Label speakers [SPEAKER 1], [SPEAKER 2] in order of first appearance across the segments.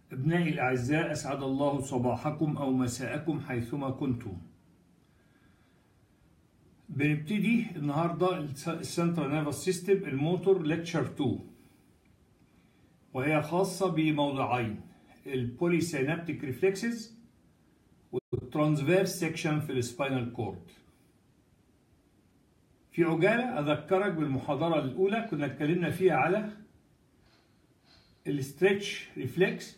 [SPEAKER 1] أبنائي الأعزاء أسعد الله صباحكم أو مساءكم حيثما كنتم بنبتدي النهاردة السنترال نيرفس سيستم الموتور ليكتشر 2 وهي خاصة بموضوعين البولي سينابتيك ريفلكسز والترانسفيرس سيكشن في السباينال كورد في عجالة أذكرك بالمحاضرة الأولى كنا اتكلمنا فيها على الستريتش ريفلكس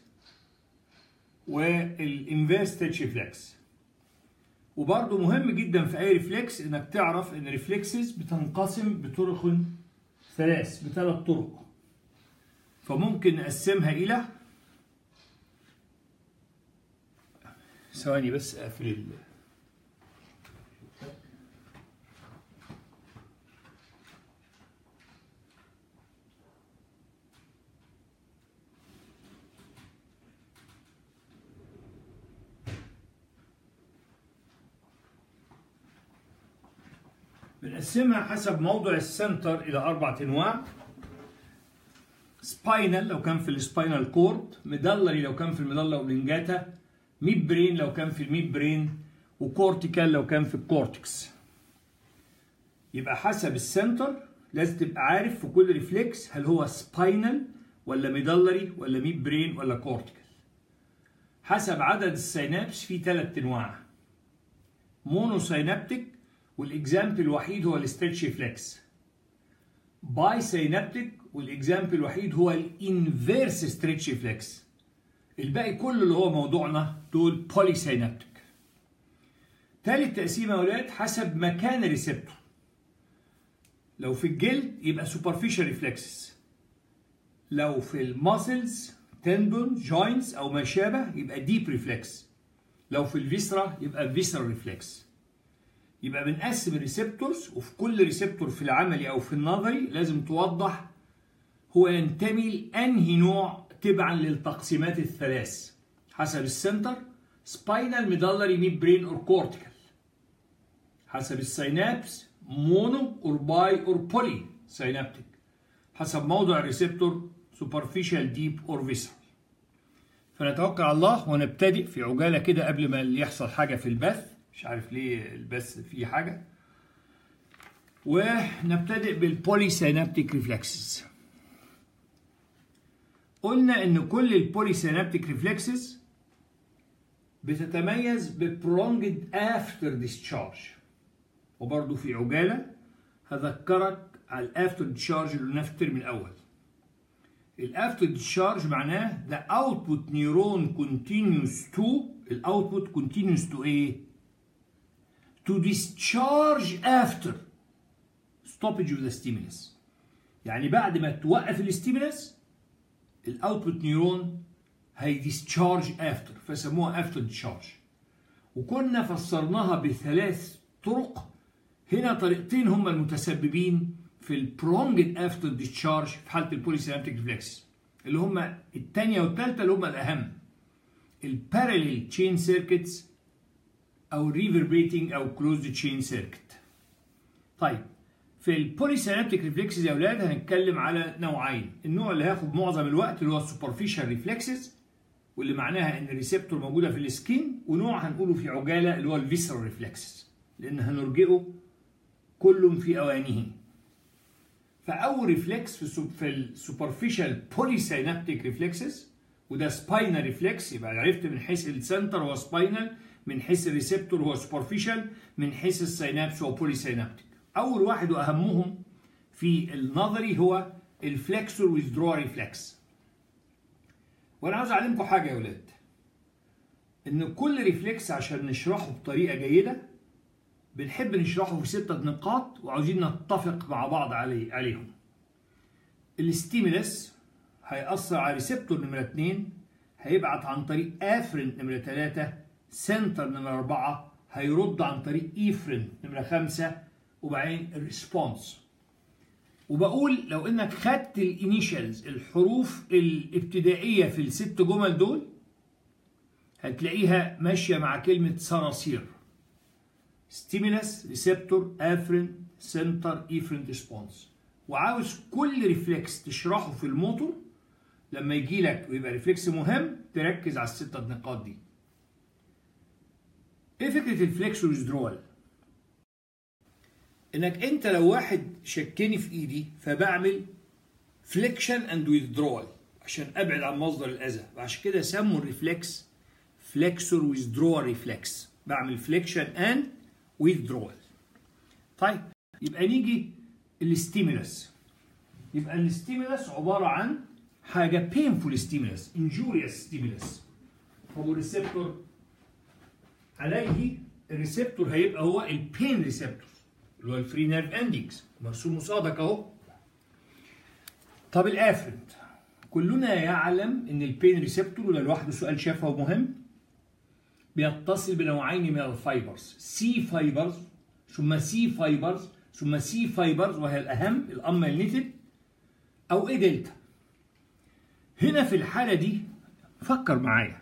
[SPEAKER 1] والانفيرس ستريتش ريفلكس وبرضه مهم جدا في اي ريفلكس انك تعرف ان ريفلكسز بتنقسم بطرق ثلاث بثلاث طرق فممكن نقسمها الى ثواني بس اقفل ال... بنقسمها حسب موضع السنتر الى اربع انواع سباينال لو كان في السباينال كورد ميدلري لو كان في الميدالا اوبلنجاتا ميد برين لو كان في الميد برين وكورتيكال لو كان في الكورتكس يبقى حسب السنتر لازم تبقى عارف في كل ريفلكس هل هو سباينال ولا ميدلري ولا ميد برين ولا كورتيكال حسب عدد السينابس في ثلاث انواع مونو سينابتيك والاكزامبل الوحيد هو الستريتش ريفلكس باي سينابتيك والاكزامبل الوحيد هو الانفيرس ستريتش ريفلكس الباقي كله اللي هو موضوعنا دول بولي سينابتيك تالت تقسيمه يا ولاد حسب مكان الريسبتور لو في الجلد يبقى سوبرفيشال ريفلكسز لو في الماسلز تندون جوينتس او ما شابه يبقى ديب ريفلكس لو في الفيسرا يبقى فيسرال ريفلكس يبقى بنقسم الريسبتورز وفي كل ريسبتور في العملي او في النظري لازم توضح هو ينتمي لانهي نوع تبعا للتقسيمات الثلاث حسب السنتر سباينال ميدالري ميد برين اور كورتيكال حسب السينابس مونو اور باي اور بولي سينابتيك حسب موضع الريسبتور سوبرفيشال ديب اور فيسرال فنتوكل على الله ونبتدئ في عجاله كده قبل ما يحصل حاجه في البث مش عارف ليه البث فيه حاجه ونبتدئ بالبولي سينابتيك ريفلكسز قلنا ان كل البولي سينابتيك ريفلكسز بتتميز ببرونجد افتر ديسشارج وبرضه في عجاله هذكرك على الافتر ديسشارج اللي قلناه في الترم الاول الافتر ديسشارج معناه the output neuron continues to الاوتبوت continues to ايه to discharge after stoppage of the stimulus يعني بعد ما توقف الاستيمولس الاوتبوت نيورون هيديسشارج افتر فسموها افتر ديشارج وكنا فسرناها بثلاث طرق هنا طريقتين هم المتسببين في البرونجد افتر ديشارج في حاله البوليسينابتيك ريفلكس اللي هم الثانيه والثالثه اللي هم الاهم الباراليل تشين سيركتس او ريفربريتنج او كلوزد تشين سيركت طيب في البوليسينابتيك ريفلكسز يا اولاد هنتكلم على نوعين النوع اللي هياخد معظم الوقت اللي هو السوبرفيشال ريفلكسز واللي معناها ان الريسبتور موجوده في السكين ونوع هنقوله في عجاله اللي هو الفيسرال ريفلكسز لان هنرجئه كل في اوانه فاول ريفلكس في في السوبرفيشال بوليسينابتيك ريفلكسز وده سباينال ريفلكس يبقى عرفت من حيث السنتر هو سباينال من حيث الريسبتور هو سوبرفيشال من حيث السينابس هو بوليسينابتيك اول واحد واهمهم في النظري هو الفلكسور ويزدرو ريفلكس وانا عاوز اعلمكم حاجه يا ولاد ان كل ريفلكس عشان نشرحه بطريقه جيده بنحب نشرحه في ستة نقاط وعاوزين نتفق مع بعض علي عليهم الستيمولس هيأثر على ريسبتور نمرة 2 هيبعت عن طريق افرنت نمرة 3 سنتر نمرة 4 هيرد عن طريق ايفرنت نمرة 5 وبعدين الريسبونس وبقول لو انك خدت الانيشالز الحروف الابتدائيه في الست جمل دول هتلاقيها ماشيه مع كلمه صراصير ستيمولس ريسبتور افرنت سنتر ايفرنت ريسبونس وعاوز كل ريفلكس تشرحه في الموتور لما يجي لك ويبقى ريفلكس مهم تركز على الستة نقاط دي ايه فكرة الفليكس والويزدرول انك انت لو واحد شكني في ايدي فبعمل فليكشن اند ويزدرول عشان ابعد عن مصدر الاذى عشان كده سموا الريفلكس فليكسور ويزدرول ريفلكس بعمل فليكشن اند ويزدرول طيب يبقى نيجي الستيمولس يبقى الستيمولس عباره عن حاجه بينفول ستيمولس انجوريوس ستيمولس هو الريسبتور عليه الريسبتور هيبقى هو البين ريسبتور اللي هو الفري نيرف اندكس مرسوم قصادك اهو طب الافرنت كلنا يعلم ان البين ريسبتور وده لوحده سؤال شافه ومهم بيتصل بنوعين من الفايبرز سي فايبرز ثم سي فايبرز ثم سي فايبرز وهي الاهم الامه النيتد او ايه دلتا هنا في الحاله دي فكر معايا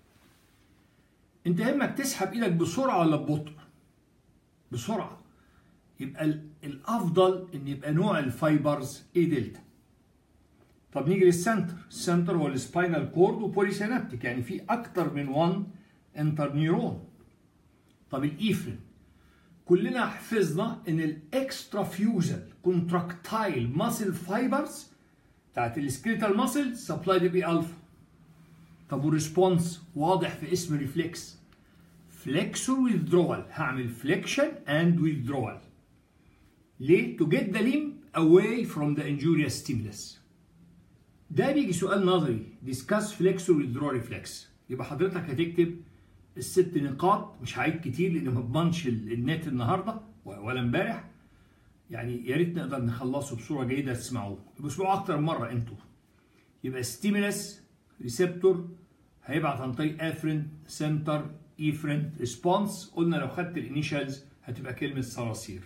[SPEAKER 1] انت يهمك تسحب ايدك بسرعه ولا ببطء بسرعه يبقى الافضل ان يبقى نوع الفايبرز ايه دلتا طب نيجي للسنتر السنتر هو السباينال كورد وبوليسينابتيك يعني في اكتر من 1 انتر نيورون طب الايفرين كلنا حفظنا ان الاكسترا فيوزل كونتراكتايل ماسل فايبرز بتاعت السكريتال ماسل سبلايد بي الفا طب والريسبونس واضح في اسم ريفلكس فليكسور ويذرول هعمل فليكشن اند ويذرول ليه؟ to get the limb away from the injurious stimulus ده بيجي سؤال نظري discuss flexor withdrawal reflex يبقى حضرتك هتكتب الست نقاط مش هعيد كتير لان ما اضمنش النت النهارده ولا امبارح يعني يا ريت نقدر نخلصه بصوره جيده تسمعوه باسبوع اكتر من مره انتوا يبقى ستيمولس ريسبتور هيبعت عن طريق افرين سنتر ايفرين ريسبونس قلنا لو خدت الانيشالز هتبقى كلمه صراصير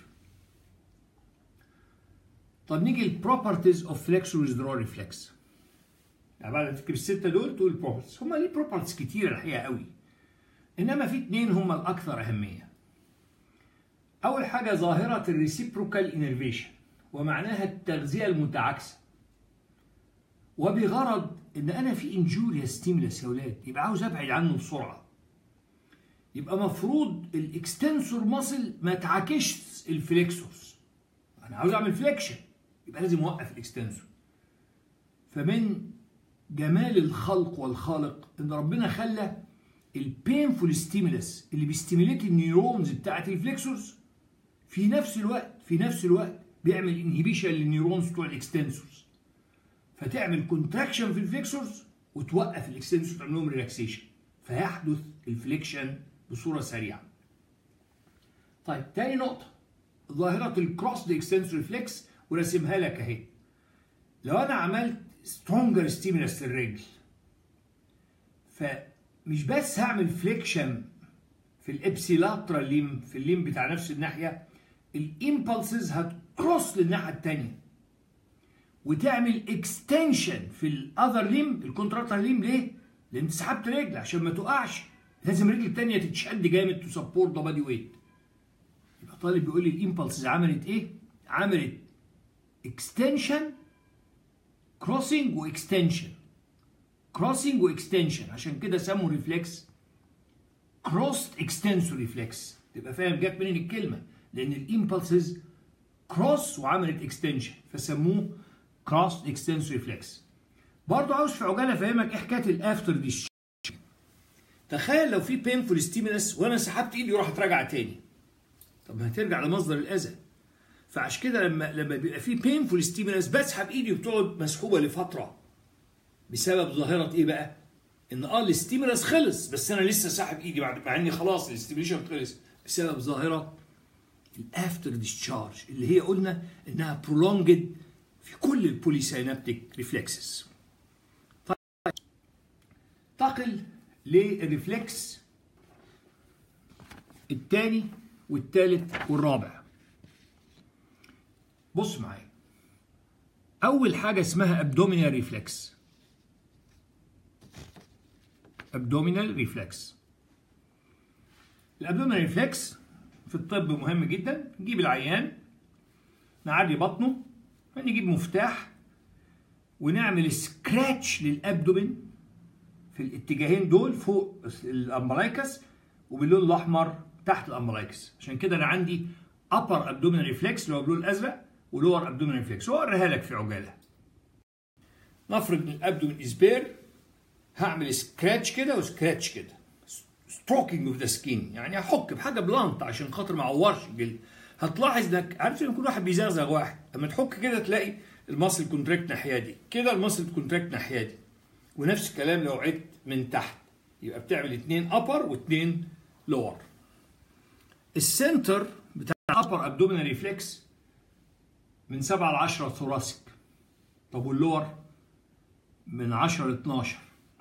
[SPEAKER 1] طب نيجي البروبرتيز اوف فليكس ويزدرول ريفلكس يعني بعد ما تكتب السته دول تقول بروبرتيز هم ليه بروبرتيز كتيره الحقيقه قوي انما في اتنين هم الاكثر اهميه اول حاجه ظاهره الريسيبروكال انرفيشن ومعناها التغذيه المتعاكسه وبغرض ان انا في انجوريا ستيمولس يا ولاد يبقى عاوز ابعد عنه بسرعه يبقى مفروض الاكستنسور ماسل ما تعاكسش الفليكسورز انا عاوز اعمل فليكشن يبقى لازم اوقف الاكستنسور فمن جمال الخلق والخالق ان ربنا خلى البينفول ستيمولس اللي بيستيميليت النيورونز بتاعت الفليكسورز في نفس الوقت في نفس الوقت بيعمل انهبيشن للنيورونز بتوع الاكستنسورز فتعمل كونتراكشن في الفليكسورز وتوقف الاكستنسورز تعمل لهم ريلاكسيشن فيحدث الفليكشن بصوره سريعه. طيب تاني نقطه ظاهره الكروس دي اكستنسور ريفلكس ورسمها لك اهي. لو انا عملت سترونجر ستيمولس للرجل فمش بس هعمل فليكشن في الابسيلاترا ليم في الليم بتاع نفس الناحيه الامبلسز هتكروس للناحيه الثانيه وتعمل اكستنشن في الاذر ليم الكونتراتر ليم ليه؟ لان انت سحبت رجل عشان ما تقعش لازم الرجل الثانيه تتشد جامد تو سبورت ذا بادي ويت يبقى طالب بيقول لي الامبلسز عملت ايه؟ عملت اكستنشن كروسنج واكستنشن كروسنج واكستنشن عشان كده سموا ريفلكس كروست اكستنسور ريفلكس تبقى فاهم جت منين الكلمه لان الامبلسز كروس وعملت اكستنشن فسموه كروس اكستنسور ريفلكس برضه عاوز في عجاله افهمك ايه حكايه الافتر دي تخيل لو في بينفول ستيمولس وانا سحبت ايدي وراحت راجعه تاني طب ما هترجع لمصدر الاذى فعشان كده لما لما بيبقى في بينفول ستيمولس بسحب ايدي وبتقعد مسحوبه لفتره بسبب ظاهره ايه بقى؟ ان اه الاستيمولس خلص بس انا لسه ساحب ايدي بعد مع اني خلاص الاستيميليشن خلص بسبب ظاهره الافتر ديسشارج اللي هي قلنا انها برولونجد في كل البوليسينابتيك ريفلكسز. طيب انتقل للريفلكس الثاني والثالث والرابع. بص معايا. اول حاجه اسمها ابدومينال ريفلكس. abdominal reflex الابدومينال ريفلكس في الطب مهم جدا نجيب العيان نعدي بطنه نجيب مفتاح ونعمل سكراتش للابدومين في الاتجاهين دول فوق الامبلايكس وباللون الاحمر تحت الامبلايكس عشان كده انا عندي upper abdominal reflex اللي هو باللون الازرق ولور abdominal reflex واوريها لك في عجاله نفرض ان الابدومين از بير هعمل سكراتش كده وسكراتش كده ستروكينج اوف ذا سكين يعني احك بحاجه بلانت عشان خاطر ما اعورش الجلد هتلاحظ انك عارف ان كل واحد بيزغزغ واحد اما تحك كده تلاقي المصل كونتراكت ناحيه دي كده المصل كونتراكت ناحيه دي ونفس الكلام لو عدت من تحت يبقى بتعمل اتنين ابر واتنين لور السنتر بتاع الابر ابدومينال ريفلكس من 7 ل 10 ثوراسيك طب واللور من 10 ل 12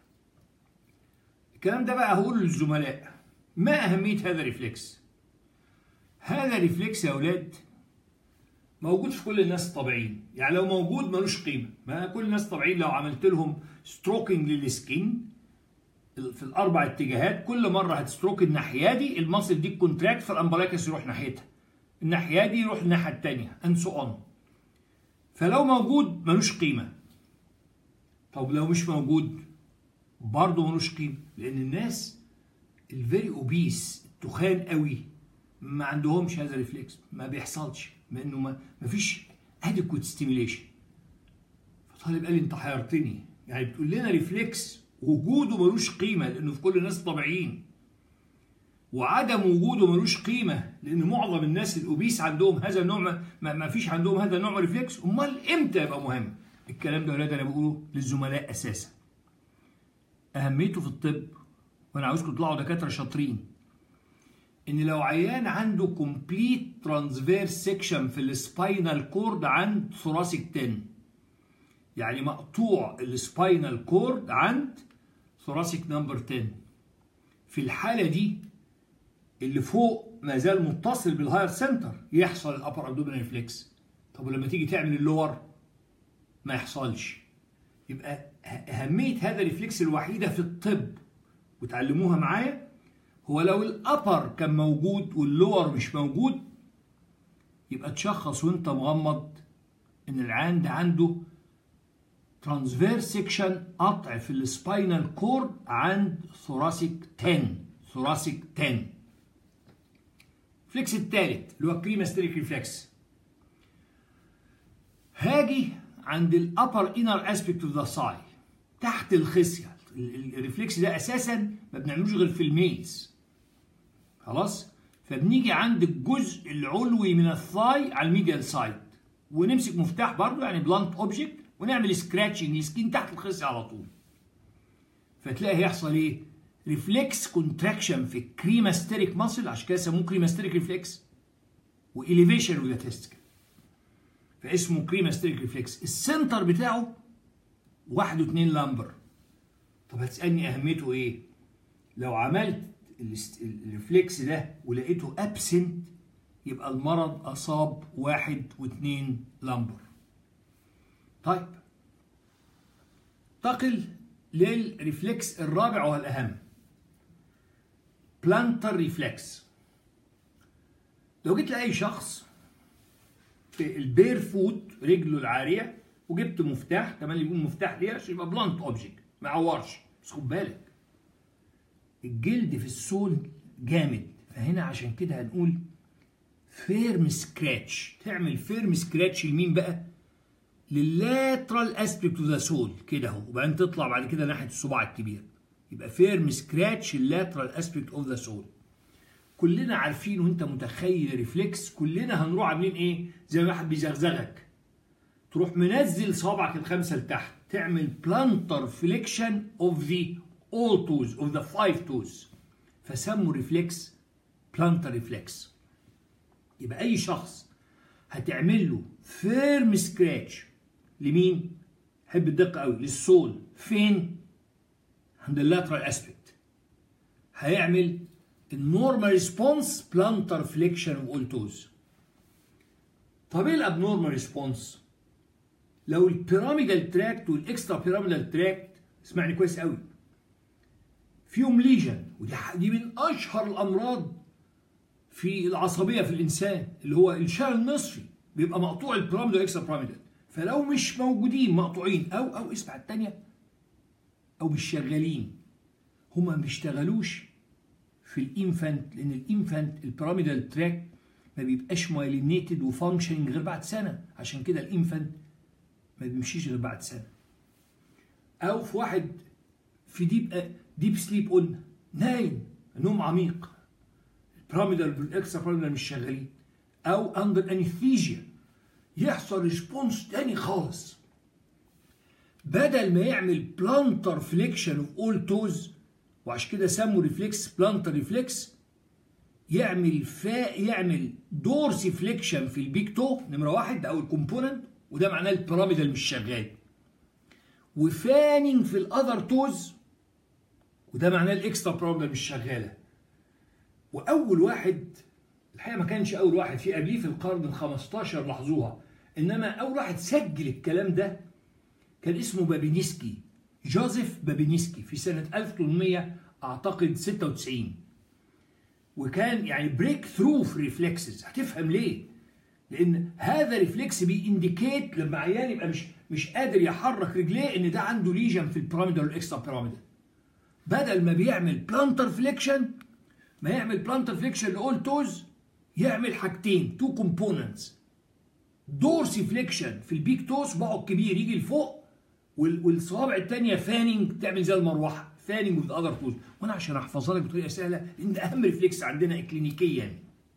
[SPEAKER 1] الكلام ده بقى هقوله للزملاء ما أهمية هذا الريفلكس هذا الريفلكس يا أولاد موجود في كل الناس الطبيعيين يعني لو موجود ملوش قيمة ما كل الناس الطبيعيين لو عملت لهم ستروكينج للسكين في الأربع اتجاهات كل مرة هتستروك الناحية دي المصل دي كونتراكت فالأمبلايكس يروح ناحيتها الناحية دي يروح الناحية التانية and so on فلو موجود ملوش قيمة طب لو مش موجود برضه ملوش قيمة لأن الناس الفيري اوبيس التخان قوي ما عندهمش هذا الريفلكس ما بيحصلش لانه ما, ما فيش اديكوت ستيميليشن فطالب قال لي انت حيرتني يعني بتقول لنا ريفلكس وجوده ملوش قيمه لانه في كل الناس طبيعيين وعدم وجوده ملوش قيمه لان معظم الناس الاوبيس عندهم هذا النوع ما, ما فيش عندهم هذا النوع من الريفلكس امال امتى يبقى مهم الكلام ده يا ولاد انا بقوله للزملاء اساسا اهميته في الطب وانا عاوزكم تطلعوا دكاتره شاطرين ان لو عيان عنده كومبليت ترانسفيرس سيكشن في السباينال كورد عند ثوراسيك 10 يعني مقطوع السباينال كورد عند ثوراسيك نمبر 10 في الحاله دي اللي فوق ما زال متصل بالهاير سنتر يحصل الابر ابدومينال ريفلكس طب ولما تيجي تعمل اللور ما يحصلش يبقى اهميه هذا الريفلكس الوحيده في الطب وتعلموها معايا هو لو الابر كان موجود واللور مش موجود يبقى تشخص وانت مغمض ان العيان ده عنده ترانسفيرس سيكشن قطع في السباينال كورد عند ثوراسيك 10 ثوراسيك 10 الفليكس الثالث اللي هو الكريماستريك ريفلكس هاجي عند الابر انر اسبيكت اوف ذا ساي تحت الخصيه الريفلكس ده اساسا ما بنعملوش غير في الميلز خلاص فبنيجي عند الجزء العلوي من الثاي على الميديال سايد ونمسك مفتاح برضو يعني بلانت اوبجكت ونعمل سكراتشنج للسكين تحت الخصيه على طول فتلاقي هيحصل ايه ريفلكس كونتراكشن في الكريماستريك ماسل عشان كده سموه كريماستريك ريفلكس واليفيشن اوف ذا تيستيكل فاسمه كريماستريك ريفلكس السنتر بتاعه واحد واتنين لامبر طب هتسألني أهميته إيه؟ لو عملت الريفلكس ده ولقيته أبسنت يبقى المرض أصاب واحد واثنين لامبر. طيب انتقل للريفلكس الرابع والأهم بلانتر ريفلكس لو جيت لأي شخص في البير فوت رجله العارية وجبت مفتاح كمان يكون مفتاح ليه عشان يبقى بلانت اوبجكت ما يعورش بس خد بالك الجلد في السول جامد فهنا عشان كده هنقول فيرم سكراتش تعمل فيرم سكراتش لمين بقى لللاترال اسبيكت اوف ذا سول كده اهو وبعدين تطلع بعد كده ناحيه الصباع الكبير يبقى فيرم سكراتش اللاترال اسبيكت اوف ذا سول كلنا عارفين وانت متخيل ريفلكس كلنا هنروح عاملين ايه زي ما واحد بيزغزغك تروح منزل صابعك الخمسه لتحت تعمل بلانتر فليكشن اوف ذا all toes of the five toes فسموا ريفلكس بلانتر ريفلكس يبقى اي شخص هتعمل له فيرم سكراتش لمين؟ حب الدقه قوي للسول فين؟ عند اللاترال اسبكت هيعمل النورمال ريسبونس بلانتر فليكشن اوف اول توز طب ايه الابنورمال ريسبونس؟ لو البيراميدال تراكت والاكسترا بيراميدال تراكت اسمعني كويس قوي فيهم ليجن ودي دي من اشهر الامراض في العصبيه في الانسان اللي هو الشلل النصفي بيبقى مقطوع البيراميدال والاكسترا بيراميدال فلو مش موجودين مقطوعين او او اسمع الثانيه او مش شغالين هما ما بيشتغلوش في الانفانت لان الانفانت البيراميدال تراك ما بيبقاش مايلينيتد وفانكشننج غير بعد سنه عشان كده الانفانت ما بيمشيش غير بعد سنه او في واحد في ديب ديب سليب قلنا نايم نوم عميق البيراميدال والاكسترا بيراميدال مش شغالين او اندر انستيجيا يحصل ريسبونس تاني خالص بدل ما يعمل بلانتر فليكشن اوف اول توز وعشان كده سموا ريفلكس بلانتر ريفلكس يعمل فا يعمل دورسي فليكشن في البيك تو نمره واحد ده اول كومبوننت وده معناه البيراميدال مش شغال وفانينج في الاذر توز وده معناه الاكسترا بيراميدال مش شغاله واول واحد الحقيقه ما كانش اول واحد في قبليه في القرن ال 15 لاحظوها انما اول واحد سجل الكلام ده كان اسمه بابينسكي جوزيف بابينسكي في سنه 1800 اعتقد 96 وكان يعني بريك ثرو في ريفلكسز هتفهم ليه لان هذا ريفلكس بينديكيت لما عيان يبقى مش مش قادر يحرك رجليه ان ده عنده ليجن في البيراميدال والاكسترا بيراميدال بدل ما بيعمل بلانتر فليكشن ما يعمل بلانتر فليكشن لاول توز يعمل حاجتين تو كومبوننتس دورسي فليكشن في البيك تو صباعه الكبير يجي لفوق والصوابع الثانيه فانينج تعمل زي المروحه فانينج وذ اذر توز وانا عشان احفظها لك بطريقه سهله لان ده اهم ريفلكس عندنا كلينيكيا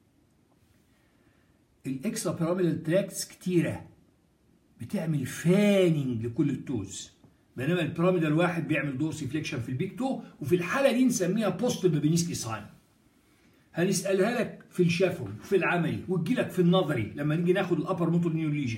[SPEAKER 1] الاكسترا بيراميدال تراكتس كتيره بتعمل فانينج لكل التوز بينما البيراميدال واحد بيعمل دورسي فليكشن في البيك تو وفي الحاله دي نسميها بوست بابينسكي ساين هنسالها لك في الشفوي وفي العملي وتجي لك في النظري لما نيجي ناخد الابر موتور نيو ليجن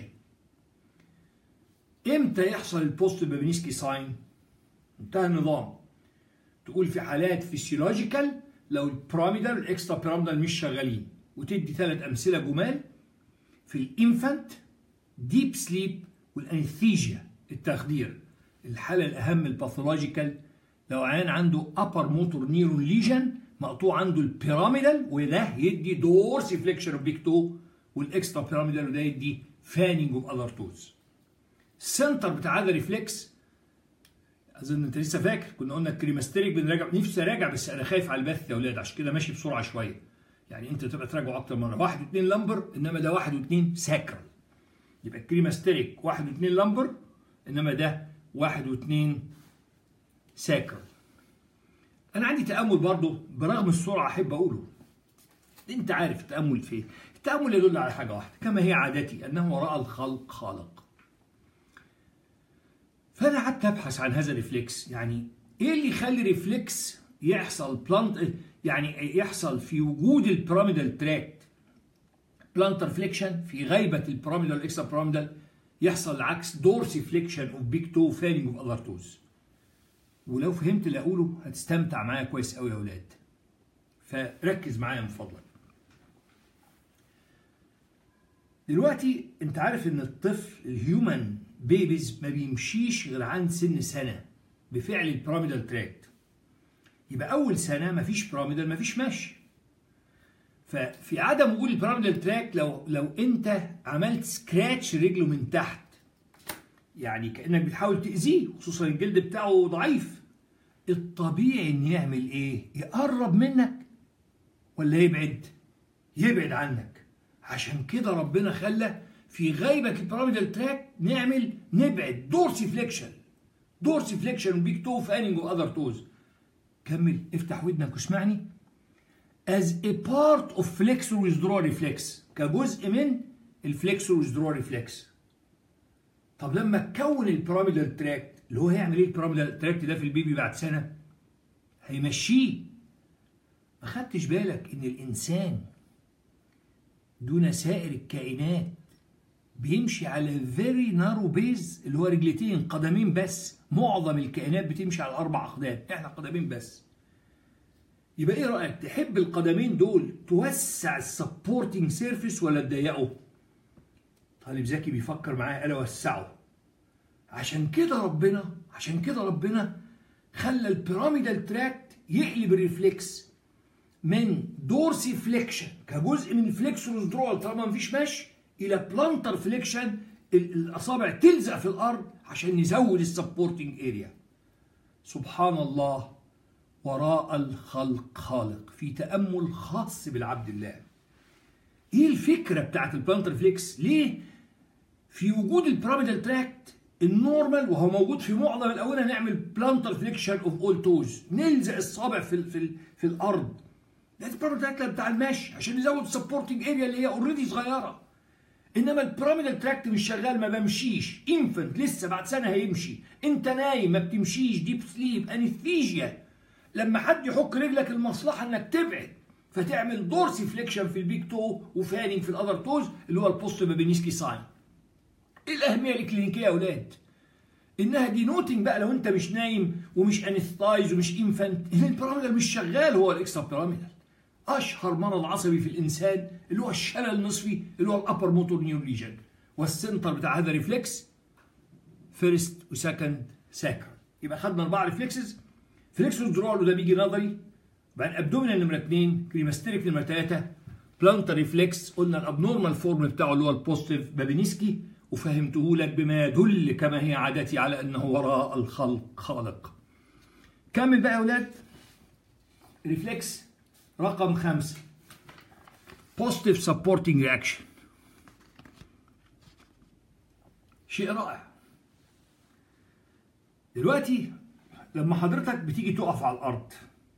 [SPEAKER 1] امتى يحصل البوست بابينسكي ساين انتهى النظام تقول في حالات فيسيولوجيكال لو البيراميدال والاكسترا بيراميدال مش شغالين وتدي ثلاث امثله جمال في الانفانت ديب سليب والانستيجيا التخدير الحاله الاهم الباثولوجيكال لو عيان عنده ابر موتور نيرون ليجن مقطوع عنده البيراميدال وده يدي دورسي فليكشن اوف بيك تو والاكسترا بيراميدال وده يدي فانينج اوف اذر توز السنتر بتاع هذا ريفلكس اظن انت لسه فاكر كنا قلنا الكريماستريك بنراجع نفسي اراجع بس انا خايف على البث يا اولاد عشان كده ماشي بسرعه شويه يعني انت تبقى تراجعوا اكتر مره واحد واثنين لمبر انما ده واحد واثنين ساكرال يبقى الكريماستريك واحد واثنين لمبر انما ده واحد واثنين ساكرال انا عندي تامل برضه برغم السرعه احب اقوله انت عارف التامل فين التامل يدل على حاجه واحده كما هي عادتي انه وراء الخلق خالق فانا قعدت ابحث عن هذا الريفلكس يعني ايه اللي يخلي ريفلكس يحصل بلانت يعني يحصل في وجود البيراميدال تراكت بلانتر فليكشن في غيبه البيراميدال اكسترا بيراميدال يحصل العكس دورسي فليكشن اوف بيك تو فانينج اوف اذر توز ولو فهمت اللي اقوله هتستمتع معايا كويس قوي يا اولاد فركز معايا من فضلك دلوقتي انت عارف ان الطفل الهيومن بيبيز ما بيمشيش غير عند سن سنه بفعل البيراميدال تراكت يبقى اول سنه ما فيش بيراميدال ما فيش مشي ففي عدم وجود البيراميدال تراك لو لو انت عملت سكراتش رجله من تحت يعني كانك بتحاول تاذيه خصوصا الجلد بتاعه ضعيف الطبيعي ان يعمل ايه يقرب منك ولا يبعد يبعد عنك عشان كده ربنا خلى في غيبة البيراميدال تراك نعمل نبعد دورسي فليكشن دورسي فليكشن وبيك تو فانينج واذر توز كمل افتح ودنك واسمعني as a part of flexor withdrawal reflex كجزء من الفليكسور withdrawal reflex طب لما تكون البيراميدال تراكت اللي هو هيعمل ايه البيراميدال تراكت ده في البيبي بعد سنه هيمشيه ما خدتش بالك ان الانسان دون سائر الكائنات بيمشي على فيري نارو بيز اللي هو رجلتين قدمين بس معظم الكائنات بتمشي على اربع اقدام احنا قدمين بس يبقى ايه رايك تحب القدمين دول توسع السبورتنج سيرفيس ولا تضيقه طالب ذكي بيفكر معايا قال وسعه عشان كده ربنا عشان كده ربنا خلى البيراميدال تراكت يقلب الريفلكس من دورسي فليكشن كجزء من فليكسور درول طالما مفيش مشي الى بلانتر فليكشن الاصابع تلزق في الارض عشان نزود السبورتنج اريا سبحان الله وراء الخلق خالق في تامل خاص بالعبد الله ايه الفكره بتاعت البلانتر فليكس ليه في وجود البيراميدال تراكت النورمال وهو موجود في معظم الاونه نعمل بلانتر فليكشن اوف اول توز نلزق الصابع في ال في ال في الارض ده البيراميدال تراكت بتاع المشي عشان نزود السبورتنج اريا اللي هي اوريدي صغيره انما البيراميدال تراكت مش شغال ما بمشيش انفنت لسه بعد سنه هيمشي انت نايم ما بتمشيش ديب سليب انستيجيا لما حد يحك رجلك المصلحه انك تبعد فتعمل دورسي فليكشن في البيك تو وفانينج في الاذر توز اللي هو البوست بابينيسكي ساين ايه الاهميه الكلينيكيه يا اولاد انها دي نوتنج بقى لو انت مش نايم ومش انستايز ومش انفنت ان البيراميدال مش شغال هو الاكسترا بيراميدال اشهر مرض عصبي في الانسان اللي هو الشلل النصفي اللي هو الابر موتور نيور ليجن والسنتر بتاع هذا ريفلكس فيرست وسكند ساكر يبقى خدنا اربعه ريفلكسز فليكسوس درولو ده بيجي نظري بعد ابدومينال نمره اثنين كريماستريك نمره ثلاثه بلانتر ريفلكس قلنا الابنورمال فورم بتاعه اللي هو البوزيتيف بابينيسكي وفهمته لك بما يدل كما هي عادتي على انه وراء الخلق خالق. كمل بقى يا اولاد ريفلكس رقم خمسة positive supporting reaction شيء رائع دلوقتي لما حضرتك بتيجي تقف على الارض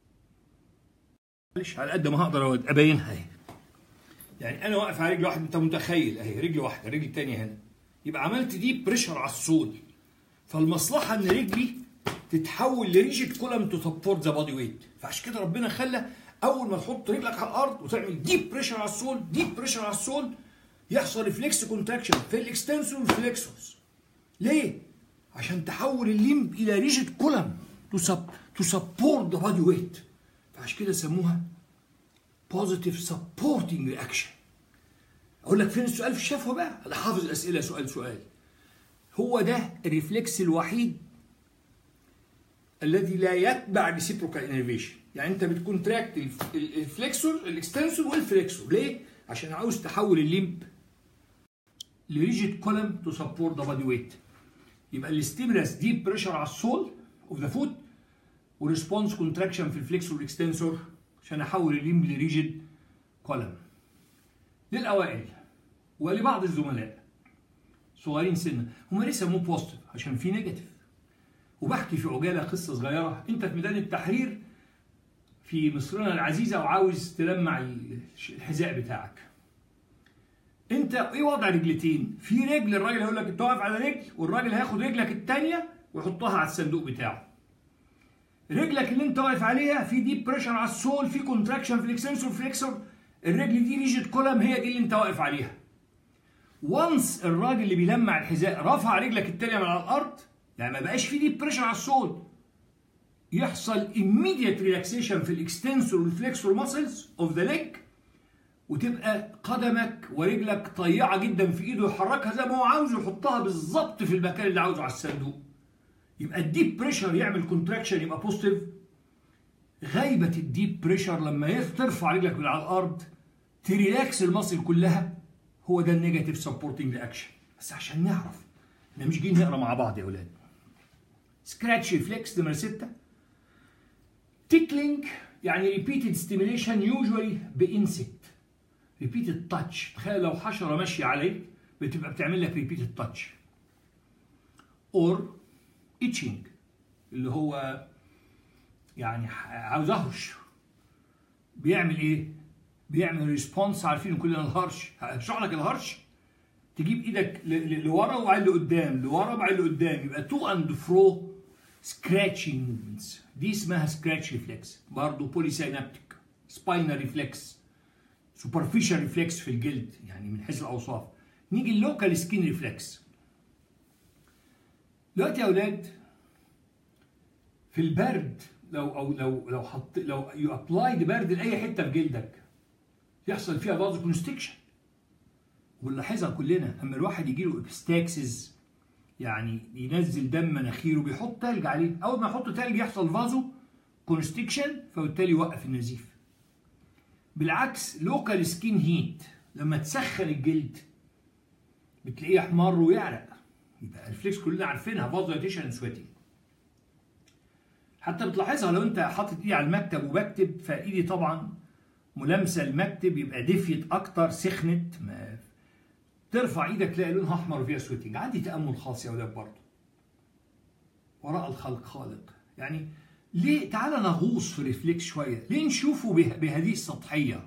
[SPEAKER 1] معلش على قد ما هقدر ابينها اهي يعني انا واقف على رجل واحده انت متخيل اهي رجل واحده رجل تانية هنا يبقى عملت دي بريشر على الصول فالمصلحه ان رجلي تتحول لريجيد كولم تو سبورت ذا بادي ويت فعشان كده ربنا خلى اول ما تحط رجلك على الارض وتعمل ديب بريشر على السول ديب بريشر على السول يحصل ريفلكس كونتراكشن في الاكستنسور والفليكسورز ليه عشان تحول الليمب الى ريجيد كولم تو سب تو سبورت ذا بادي ويت فعشان كده سموها بوزيتيف سبورتنج رياكشن اقول لك فين السؤال في الشفوه بقى انا حافظ الاسئله سؤال سؤال هو ده الريفلكس الوحيد الذي لا يتبع ريسيبروكال انرفيشن يعني انت بتكون تراكت الفليكسور الاكستنسور والفليكسور ليه عشان عاوز تحول الليمب لريجيد كولم تو سبورت ذا بادي ويت يبقى الاستيمولاس ديب بريشر على السول اوف ذا فوت وريسبونس كونتراكشن في الفليكسور والاكستنسور عشان احول الليمب لريجيد كولم للاوائل ولبعض الزملاء صغيرين سنا هم ليه سموه بوزيتيف عشان في نيجاتيف وبحكي في عجاله قصه صغيره انت في ميدان التحرير في مصرنا العزيزه وعاوز تلمع الحذاء بتاعك انت ايه وضع رجلتين في رجل الراجل هيقول لك انت واقف على رجل والراجل هياخد رجلك الثانيه ويحطها على الصندوق بتاعه رجلك اللي انت واقف عليها في ديب بريشر على السول في كونتراكشن في الاكسنسور فليكسور الرجل دي ريجيد كولم هي دي اللي انت واقف عليها وانس الراجل اللي بيلمع الحذاء رفع رجلك الثانيه من على الارض يعني ما بقاش في ديب بريشر على السول يحصل immediate relaxation في الاكستنسور والفليكسور ماسلز اوف ذا ليج وتبقى قدمك ورجلك طيعه جدا في ايده يحركها زي ما هو عاوز يحطها بالظبط في المكان اللي عاوزه على الصندوق يبقى الديب بريشر يعمل كونتراكشن يبقى بوزيتيف غيبه الديب بريشر لما ترفع رجلك من على الارض تريلاكس المصل كلها هو ده النيجاتيف سبورتنج رياكشن بس عشان نعرف احنا مش جايين نقرا مع بعض يا اولاد سكراتش ريفلكس نمره 6 تيكلينج يعني repeated stimulation usually بانسكت repeated touch تخيل لو حشره ماشيه عليك بتبقى بتعمل لك repeated touch or itching اللي هو يعني عاوز اهرش بيعمل ايه؟ بيعمل ريسبونس عارفين كلنا الهرش هشرح لك الهرش تجيب ايدك لورا وبعدين لقدام لورا وبعدين لقدام يبقى تو اند فرو سكراتشنج موفمنتس دي اسمها سكراتش ريفلكس برضه بولي سينابتيك سباينال ريفلكس سوبرفيشال ريفلكس في الجلد يعني من حيث الاوصاف نيجي اللوكال سكين ريفلكس دلوقتي يا اولاد في البرد لو او لو لو حط لو يو ابلاي برد لاي حته في جلدك يحصل فيها فازو كونستكشن ونلاحظها كلنا اما الواحد يجي له ابستاكسز يعني ينزل دم مناخيره بيحط تلج عليه اول ما يحط تلج يحصل فازو كونستكشن فبالتالي يوقف النزيف بالعكس لوكال سكين هيت لما تسخن الجلد بتلاقيه احمر ويعرق يبقى الريفلكس كلنا عارفينها فازوليتيشن سويتنج حتى بتلاحظها لو انت حاطط ايدي على المكتب وبكتب فايدي طبعا ملامسه المكتب يبقى دفيت اكتر سخنت ما ترفع ايدك تلاقي لونها احمر وفيها سويتنج عندي تامل خاص يا ولاد برضه وراء الخلق خالق يعني ليه تعالى نغوص في ريفلكس شويه ليه نشوفه به... بهذه السطحيه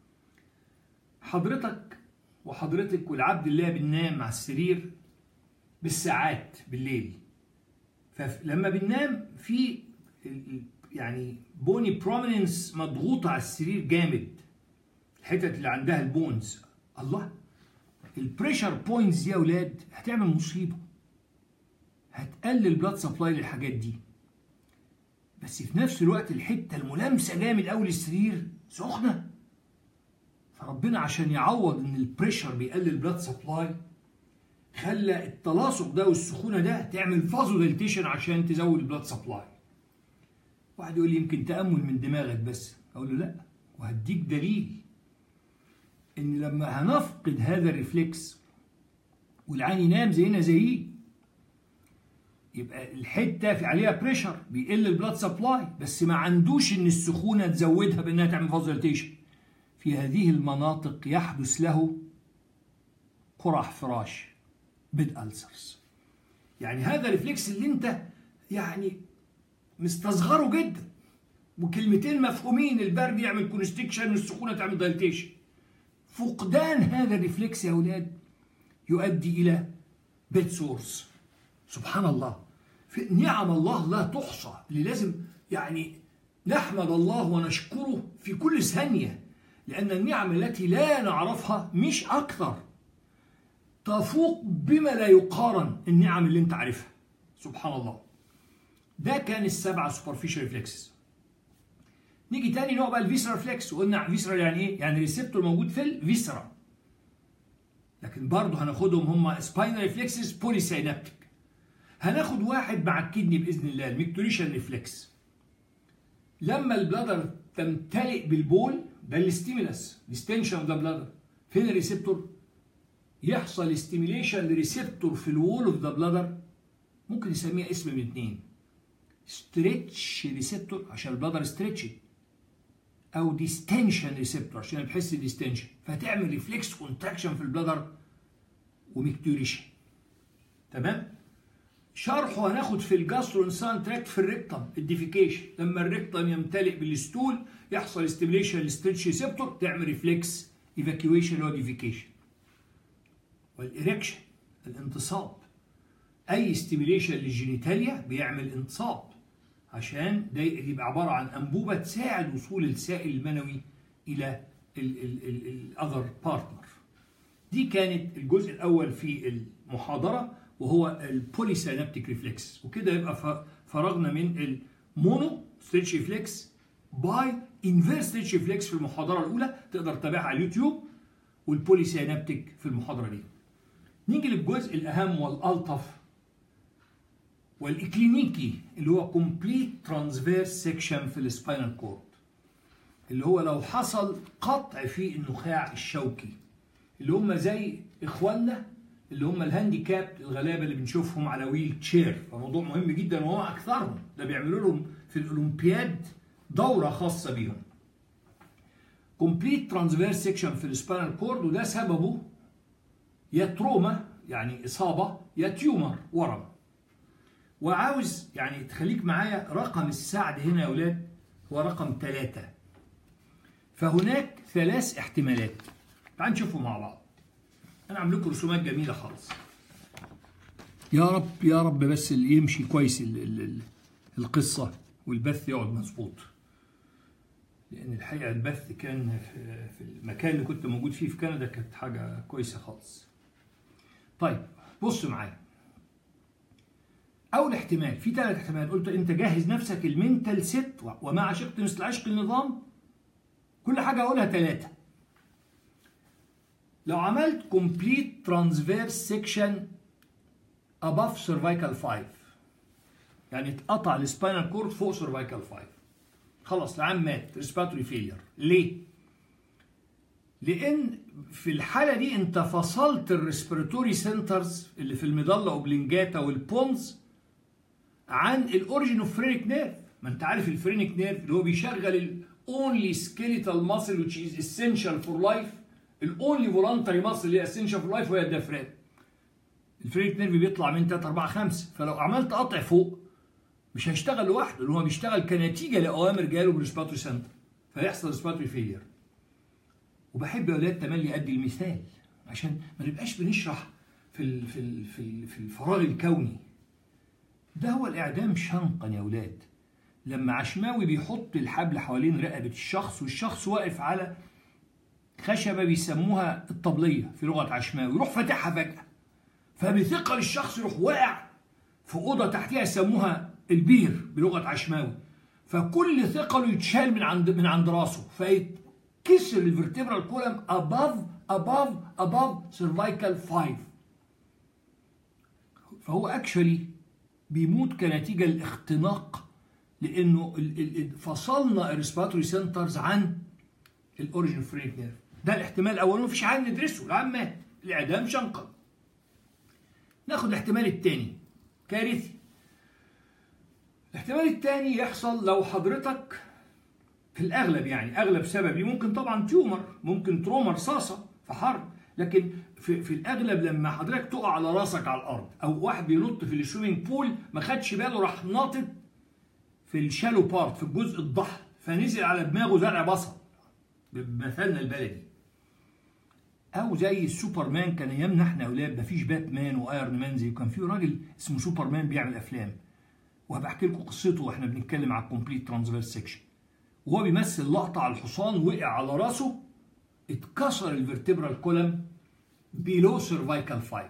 [SPEAKER 1] حضرتك وحضرتك والعبد الله بننام على السرير بالساعات بالليل فلما بننام في يعني بوني بروميننس مضغوطه على السرير جامد الحتت اللي عندها البونز الله البريشر بوينتس دي يا اولاد هتعمل مصيبه هتقلل بلاد سبلاي للحاجات دي بس في نفس الوقت الحته الملامسه جامد قوي للسرير سخنه فربنا عشان يعوض ان البريشر بيقلل بلاد سبلاي خلى التلاصق ده والسخونه ده تعمل فازو ديلتيشن عشان تزود البلاد سبلاي واحد يقول لي يمكن تامل من دماغك بس اقول له لا وهديك دليل ان لما هنفقد هذا الريفلكس والعين ينام زينا زيه يبقى الحته في عليها بريشر بيقل البلاد سبلاي بس ما عندوش ان السخونه تزودها بانها تعمل فازوليتيشن في هذه المناطق يحدث له قرح فراش بيد ألسرز يعني هذا الريفلكس اللي انت يعني مستصغره جدا وكلمتين مفهومين البرد يعمل كونستكشن والسخونه تعمل دايلتيشن فقدان هذا الريفلكس يا اولاد يؤدي الى بيت سورس سبحان الله في نعم الله لا تحصى اللي لازم يعني نحمد الله ونشكره في كل ثانيه لان النعم التي لا نعرفها مش اكثر تفوق بما لا يقارن النعم اللي انت عارفها سبحان الله ده كان السبعه سوبرفيشال ريفلكسز نيجي تاني نوع بقى الفيسرا ريفلكس وقلنا فيسرا يعني ايه؟ يعني ريسبتور موجود في الفيسرا لكن برضه هناخدهم هم سباينال ريفلكسز بولي سينابتيك هناخد واحد مع الكدني باذن الله الميكتوريشن ريفلكس لما البلادر تمتلئ بالبول ده الاستيمولاس ديستنشن اوف ذا بلادر فين الريسبتور؟ يحصل استيميليشن لريسبتور في الوول اوف ذا بلادر ممكن نسميها اسم من اثنين ستريتش ريسبتور عشان البلادر ستريتش او ديستنشن ريسبتور عشان بحس ديستنشن فتعمل ريفلكس كونتراكشن في البلادر وميكتوريشن تمام شرحه هناخد في الجاسترونسان تراكت في الريكتم الديفيكيشن لما الريكتم يمتلئ بالستول يحصل ستيميليشن للستريتش ريسبتور تعمل ريفلكس ايفاكيويشن او ديفيكيشن والإريكشن الانتصاب أي ستيميليشن للجينيتاليا بيعمل انتصاب عشان ده يبقى عبارة عن أنبوبة تساعد وصول السائل المنوي إلى الأذر بارتنر دي كانت الجزء الأول في المحاضرة وهو البوليسينابتيك ريفلكس وكده يبقى فرغنا من المونو ستريتش ريفلكس باي انفيرس ستريتش ريفلكس في المحاضرة الأولى تقدر تتابعها على اليوتيوب والبوليسينابتيك في المحاضرة دي نيجي للجزء الأهم والألطف والإكلينيكي اللي هو كومبليت ترانسفيرس سيكشن في السباينال كورد اللي هو لو حصل قطع في النخاع الشوكي اللي هم زي إخواننا اللي هم الهانديكاب الغلابة اللي بنشوفهم على ويل تشير فموضوع مهم جدا وهو أكثرهم ده بيعملوا لهم في الأولمبياد دورة خاصة بيهم كومبليت ترانسفيرس سيكشن في السباينال كورد وده سببه يا تروما يعني إصابة يا تيومر ورم وعاوز يعني تخليك معايا رقم السعد هنا يا أولاد هو رقم ثلاثة فهناك ثلاث احتمالات تعال نشوفهم مع بعض أنا عامل لكم رسومات جميلة خالص يا رب يا رب بس اللي يمشي كويس ال ال ال القصة والبث يقعد مظبوط لأن الحقيقة البث كان في المكان اللي كنت موجود فيه في كندا كانت حاجة كويسة خالص طيب بص معايا اول احتمال في ثلاث احتمالات قلت انت جهز نفسك المنتال ست وما عشقت مثل عشق النظام كل حاجه اقولها ثلاثه لو عملت complete transverse section above cervical 5 يعني اتقطع السباينال كورد فوق cervical 5 خلاص العام مات respiratory failure ليه؟ لان في الحاله دي انت فصلت الريسبيراتوري سنترز اللي في المضله اوبلنجاتا والبونز عن الاوريجين اوف فرينيك نيرف ما انت عارف الفرينيك نيرف اللي هو بيشغل الاونلي سكيليتال ماسل which is essential for life الاونلي فولانتري ماسل اللي هي essential for life وهي الديافرام الفرينيك نيرف بيطلع من 3 4 5 فلو عملت قطع فوق مش هيشتغل لوحده لان هو بيشتغل كنتيجه لاوامر جاله من الريسبيراتوري سنتر فيحصل ريسبيراتوري فيلير وبحب يا اولاد تملي ادي المثال عشان ما نبقاش بنشرح في ال في ال في, ال في الفراغ الكوني ده هو الاعدام شنقا يا اولاد لما عشماوي بيحط الحبل حوالين رقبه الشخص والشخص واقف على خشبه بيسموها الطبليه في لغه عشماوي يروح فاتحها فجاه فبثقل الشخص يروح واقع في اوضه تحتها يسموها البير بلغه عشماوي فكل ثقله يتشال من عند من عند راسه فيتكسر الفرتبرال كولم above above above cervical 5 فهو اكشولي بيموت كنتيجه الاختناق لانه فصلنا الريسبيراتوري سنترز عن الاوريجن فرينك نيرف ده الاحتمال الاول مفيش حاجه ندرسه العام مات الاعدام شنقا ناخد الاحتمال الثاني كارثي الاحتمال الثاني يحصل لو حضرتك في الاغلب يعني اغلب سبب ممكن طبعا تيومر ممكن تروما رصاصه في حرب لكن في, في الاغلب لما حضرتك تقع على راسك على الارض او واحد بينط في السويمنج بول ما خدش باله راح ناطط في الشالو بارت في الجزء الضحل فنزل على دماغه زرع بصل بمثلنا البلدي او زي السوبرمان كان ايامنا احنا اولاد مفيش باتمان وايرون مان زي وكان في راجل اسمه سوبرمان بيعمل افلام وهبحكي لكم قصته واحنا بنتكلم على الكومبليت ترانسفيرس سيكشن وهو بيمثل لقطه على الحصان وقع على راسه اتكسر الفرتبرال كولم بيلو سيرفايكال 5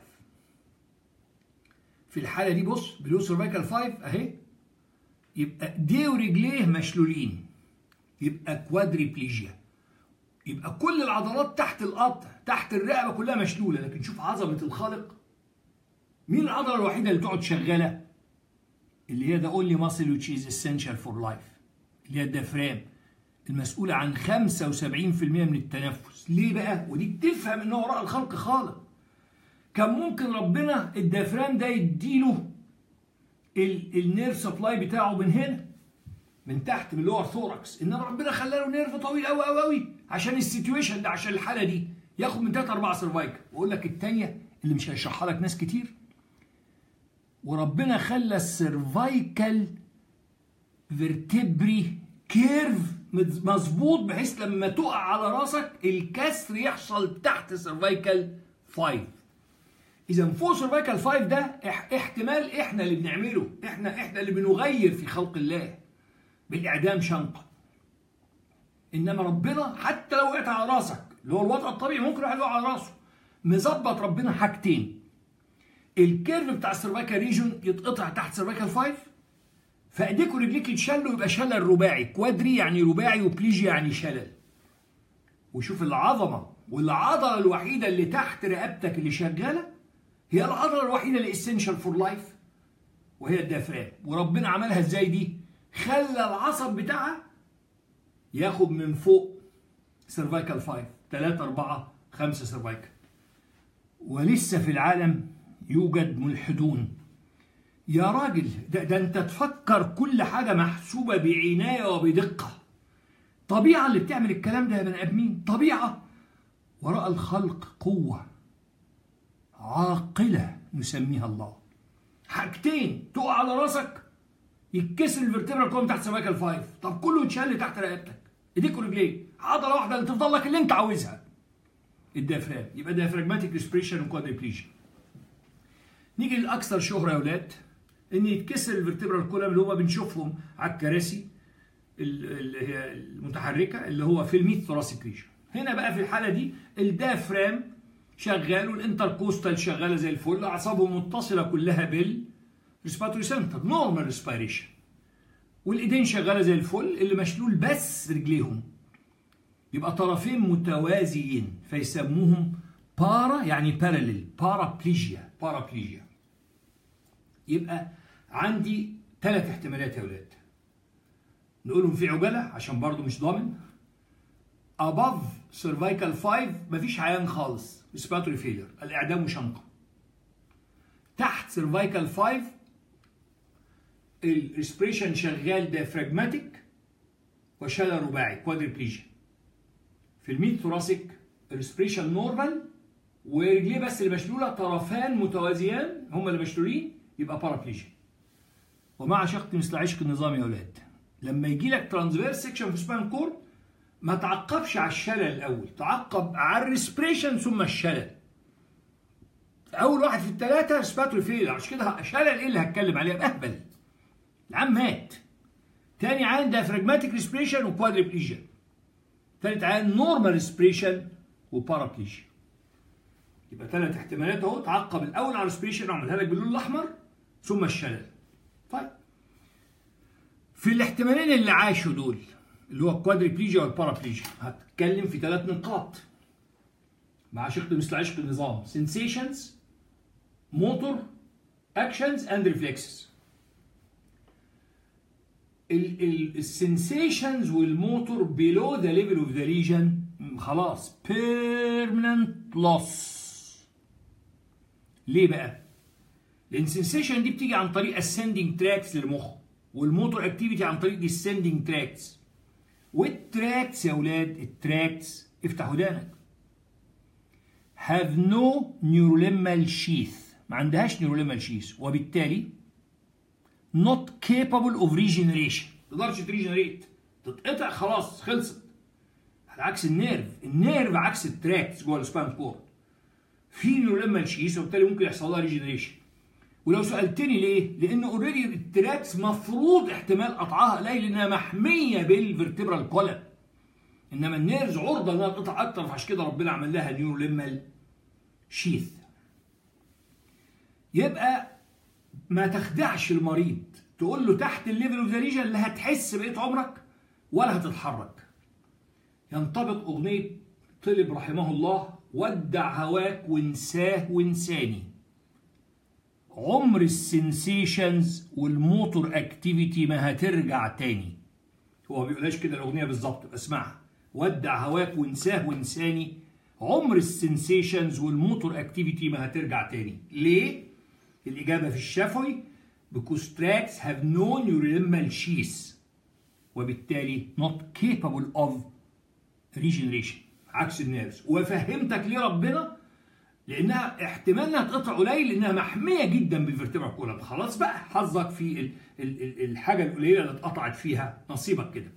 [SPEAKER 1] في الحاله دي بص بيلو سيرفايكال 5 اهي يبقى ايديه ورجليه مشلولين يبقى كوادريبليجيا يبقى كل العضلات تحت القطع تحت الرقبه كلها مشلوله لكن شوف عظمه الخالق مين العضله الوحيده اللي تقعد شغاله اللي هي ده اونلي ماسل which is essential for life اللي هي الديافرام المسؤولة عن 75% من التنفس ليه بقى ودي تفهم ان هو وراء الخلق خالق كان ممكن ربنا الديافرام ده يديله النيرف سبلاي بتاعه من هنا من تحت من اللور ثوركس انما ربنا خلى له نيرف طويل قوي قوي قوي عشان السيتويشن ده عشان الحاله دي ياخد من 3 4 سيرفايكل واقول لك الثانيه اللي مش هيشرحها لك ناس كتير وربنا خلى السيرفايكال فيرتبري كيرف مظبوط بحيث لما تقع على راسك الكسر يحصل تحت سيرفايكال 5 اذا فوق سيرفايكال 5 ده احتمال احنا اللي بنعمله احنا احنا اللي بنغير في خلق الله بالاعدام شنقا انما ربنا حتى لو وقعت على راسك اللي هو الوضع الطبيعي ممكن واحد يقع على راسه مظبط ربنا حاجتين الكيرف بتاع السيرفايكال ريجون يتقطع تحت سيرفايكال 5 فايديك ورجليك يتشلوا يبقى شلل رباعي كوادري يعني رباعي وبليجيا يعني شلل وشوف العظمه والعضله الوحيده اللي تحت رقبتك اللي شغاله هي العضله الوحيده اللي اسينشال فور لايف وهي الديافرام وربنا عملها ازاي دي خلى العصب بتاعها ياخد من فوق سيرفايكال 5 3 4 5 سيرفايكال ولسه في العالم يوجد ملحدون يا راجل ده, ده انت تفكر كل حاجه محسوبه بعنايه وبدقه طبيعه اللي بتعمل الكلام ده يا بني ادمين طبيعه وراء الخلق قوه عاقله نسميها الله حاجتين تقع على راسك يتكسر الفرتبرال كوم تحت سيرفايكال 5 طب كله يتشل تحت رقبتك ايديك ورجليك عضله واحده اللي تفضل لك اللي انت عاوزها الديافرام يبقى ديافراجماتيك ريسبريشن وكوادريبليجن نيجي للاكثر شهره يا اولاد ان يتكسر الفرتبرال كولم اللي هما بنشوفهم على الكراسي اللي هي المتحركه اللي هو في الميت ثوراسيك ريجن هنا بقى في الحاله دي الدافرام شغال والانتركوستال شغاله زي الفل اعصابهم متصله كلها بال ريسبيراتوري سنتر نورمال ريسبيريشن والايدين شغاله زي الفل اللي مشلول بس رجليهم يبقى طرفين متوازيين فيسموهم بارا يعني باراليل بارابليجيا بارابليجيا يبقى عندي ثلاث احتمالات يا ولاد نقولهم في عجله عشان برضو مش ضامن above cervical 5 مفيش عيان خالص respiratory failure الاعدام وشنقه تحت cervical 5 الريسبريشن شغال diaphragmatic وشلل رباعي quadriplegia في الميد ثوراسيك الريسبريشن نورمال ورجليه بس اللي مشلوله طرفان متوازيان هم اللي مشلولين يبقى بارابليجيا ومع شق مثل عشق النظام يا اولاد لما يجي لك ترانسفيرس سيكشن في سبان كورد ما تعقبش على الشلل الاول تعقب على الريسبريشن ثم الشلل اول واحد في الثلاثه ريسباتوري فيل عشان كده شلل ايه اللي هتكلم عليه اهبل العم مات تاني عين ديافراجماتيك ريسبريشن وكوادريبليجيا تالت عين نورمال ريسبريشن وبارابليجيا يبقى ثلاث احتمالات اهو تعقب الاول على الريسبريشن اعملها لك باللون الاحمر ثم الشلل طيب في الاحتمالين اللي عاشوا دول اللي هو الكوادريبليجيا والبارابليجيا هتكلم في ثلاث نقاط مع شق مثل عشق النظام sensations motor actions and reflexes السنسيشنز والموتور below the level of the lesion خلاص permanent loss ليه بقى؟ لان السنسيشن دي بتيجي عن طريق ascending tracks للمخ والموتور اكتيفيتي عن طريق descending tracks والتراكس يا اولاد التراكس افتح ودانك have no neurolemmal sheath ما عندهاش neurolemmal sheath وبالتالي not capable of regeneration ما تقدرش تريجنريت تتقطع خلاص خلصت على عكس النيرف النيرف عكس التراكس جوه السبان كورد في نيوروليمال شيس وبالتالي ممكن يحصل لها ريجنريشن ولو سالتني ليه؟ لان اوريدي التراكس مفروض احتمال قطعها قليل لانها محميه بالفرتبرال كولم انما النيرز عرضه انها تقطع اكتر فعشان كده ربنا عمل لها نيوروليمال شيث يبقى ما تخدعش المريض تقول له تحت الليفل اوف ذا ليجن لا هتحس بقيه عمرك ولا هتتحرك ينطبق اغنيه طلب رحمه الله ودع هواك وانساه وانساني عمر السنسيشنز والموتور اكتيفيتي ما هترجع تاني هو ما بيقولهاش كده الاغنيه بالظبط اسمعها ودع هواك وانساه وانساني عمر السنسيشنز والموتور اكتيفيتي ما هترجع تاني ليه الاجابه في الشفوي because tracks have no neuronal sheath وبالتالي not capable of regeneration عكس النيرفز وفهمتك ليه ربنا لانها احتمال انها تقطع قليل لانها محميه جدا بالفرتبرا كولم خلاص بقى حظك في ال ال ال الحاجه القليله اللي اتقطعت فيها نصيبك كده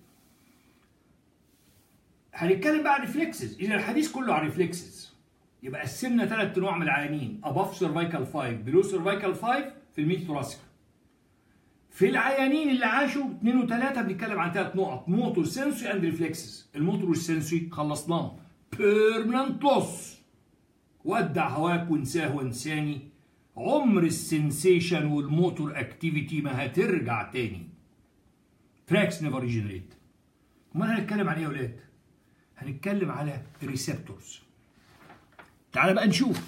[SPEAKER 1] هنتكلم بقى عن ريفلكسز اذا الحديث كله عن ريفلكسز يبقى قسمنا ثلاث انواع من العيانين اباف سيرفايكال 5 بلو سيرفايكال 5 في الميد ثوراسيك في العيانين اللي عاشوا اثنين وثلاثه بنتكلم عن ثلاث نقط موتور سنسوري اند ريفلكسز الموتور والسنسوري خلصناهم بيرمننت لوس ودع هواك وانساه وانساني عمر السنسيشن والموتور اكتيفيتي ما هترجع تاني تراكس نيفر ريجنريت امال هنتكلم عن ايه يا اولاد هنتكلم على الريسبتورز تعال بقى نشوف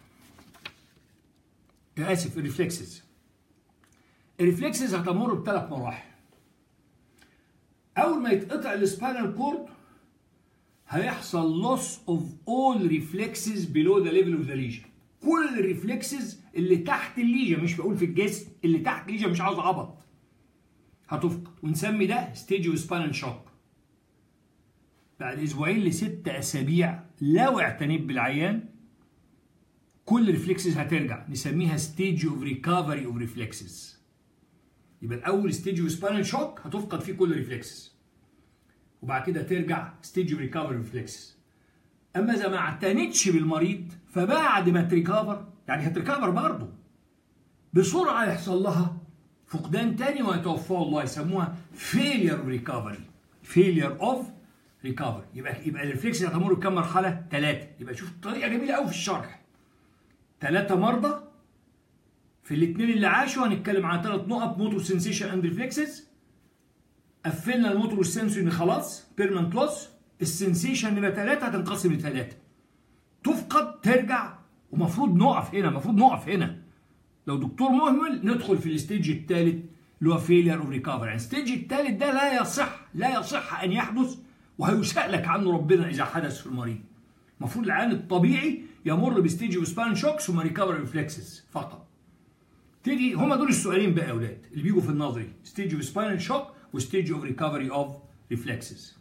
[SPEAKER 1] اسف الريفلكسز الريفلكسز هتمر بثلاث مراحل اول ما يتقطع السباينال كورد هيحصل loss of all reflexes below the level of the lesion كل الريفلكسز اللي تحت الليجن مش بقول في الجسم اللي تحت الليجن مش عاوز عبط هتفقد ونسمي ده ستيج اوف سباينال شوك بعد اسبوعين لست اسابيع لو اعتنيت بالعيان كل ريفلكسز هترجع نسميها ستيج اوف ريكفري اوف ريفلكسز يبقى الاول ستيج اوف سباينال شوك هتفقد فيه كل ريفلكسز وبعد كده ترجع ستيج اوف ريكفري ريفلكسز اما اذا ما اعتنتش بالمريض فبعد ما تريكفر يعني هتريكفر برضه بسرعه يحصل لها فقدان تاني ويتوفاه الله يسموها فيلير اوف ريكفري فيلير اوف ريكفري يبقى يبقى الريفلكس هتمر بكام مرحله؟ ثلاثه يبقى شوف طريقه جميله قوي في الشرح ثلاثه مرضى في الاثنين اللي عاشوا هنتكلم عن ثلاث نقط موتور سنسيشن اند ريفلكسز قفلنا الموتور والسنسوري ان خلاص بيرمنت لوس السنسيشن نبقى ثلاثه هتنقسم لثلاثه تفقد ترجع ومفروض نقف هنا المفروض نقف هنا لو دكتور مهمل ندخل في الستيج الثالث اللي هو فيلير اوف ريكفري يعني الستيج الثالث ده لا يصح لا يصح ان يحدث وهيسألك عنه ربنا اذا حدث في المريض المفروض العيان الطبيعي يمر بستيج اوف سبان شوكس ثم ريكفري ريفلكسز فقط تيجي هما دول السؤالين بقى يا اولاد اللي بيجوا في النظري ستيج اوف سباينال شوك وستيج اوف ريكفري اوف ريفلكسز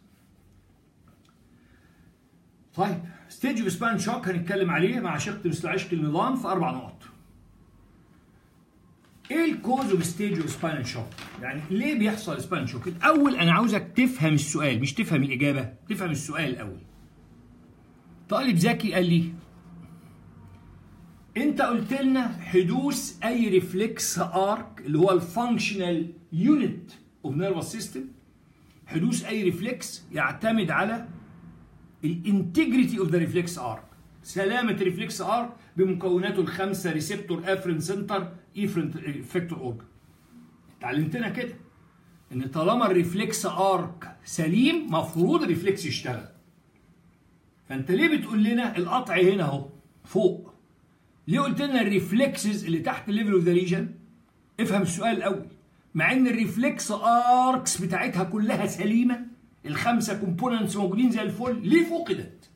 [SPEAKER 1] طيب ستيج اوف سباينال شوك هنتكلم عليه مع شق مثل عشق النظام في اربع نقط ايه الكوز اوف ستيج اوف سباينال شوك يعني ليه بيحصل سباينال شوك الاول انا عاوزك تفهم السؤال مش تفهم الاجابه تفهم السؤال الاول طالب ذكي قال لي انت قلت لنا حدوث اي ريفلكس ارك اللي هو الفانكشنال يونت اوف نيرفس سيستم حدوث اي ريفلكس يعتمد على الانتجريتي اوف ذا ريفلكس ارك سلامه الريفلكس ارك بمكوناته الخمسه ريسبتور افرين سنتر ايفرنت افكتور اورجن اتعلمتنا كده ان طالما الريفلكس ارك سليم مفروض الريفلكس يشتغل فانت ليه بتقول لنا القطع هنا اهو فوق ليه قلت لنا الريفلكسز اللي تحت الليفل اوف ذا ريجن افهم السؤال الاول مع ان الريفلكس اركس بتاعتها كلها سليمه الخمسه كومبوننتس موجودين زي الفل ليه فقدت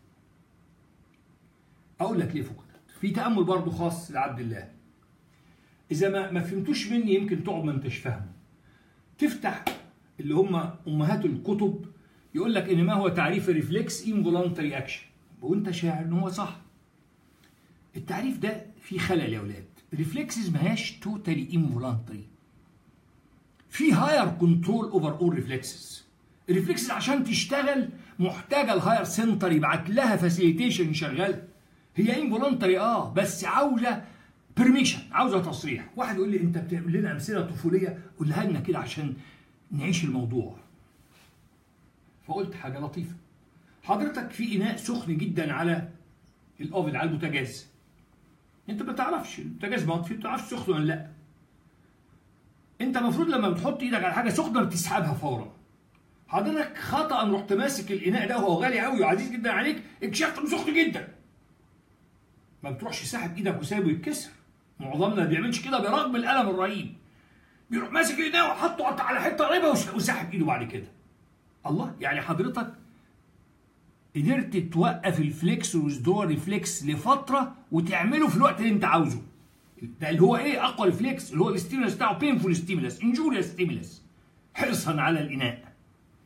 [SPEAKER 1] اقول لك ليه فقدت في تامل برضه خاص لعبد الله اذا ما ما فهمتوش مني يمكن تقعد ما انتش فاهمه تفتح اللي هم امهات الكتب يقول لك ان ما هو تعريف الريفلكس انفولانتري اكشن وانت شاعر ان هو صح التعريف ده فيه خلل يا اولاد الريفلكسز ماهاش توتالي انفولانتري في هاير كنترول اوفر اول ريفلكسز الريفلكسز عشان تشتغل محتاجه الهاير سنتر يبعت لها فاسيليتيشن يشغلها هي انفولانتري اه بس عاوزه بيرميشن عاوزه تصريح واحد يقول لي انت بتقول لنا امثله طفوليه قولها لنا كده عشان نعيش الموضوع فقلت حاجه لطيفه حضرتك في اناء سخن جدا على الاوفن على البوتاجاز انت ما تعرفش البوتاجاز مطفي ما تعرفش سخن ولا لا انت المفروض لما بتحط ايدك على حاجه سخنه بتسحبها فورا حضرتك خطا رحت ماسك الاناء ده وهو غالي قوي وعزيز جدا عليك اكتشفت انه سخن جدا ما بتروحش ساحب ايدك وسايبه يتكسر معظمنا ما بيعملش كده برغم الالم الرهيب بيروح ماسك الاناء وحطه على حته قريبه وساحب ايده بعد كده الله يعني حضرتك قدرت توقف الفليكس والويزدرو ريفلكس لفتره وتعمله في الوقت اللي انت عاوزه ده اللي هو ايه اقوى ريفلكس اللي هو الاستيمولس بتاعه بينفول ستيمولس انجوريوس ستيمولس حرصا على الاناء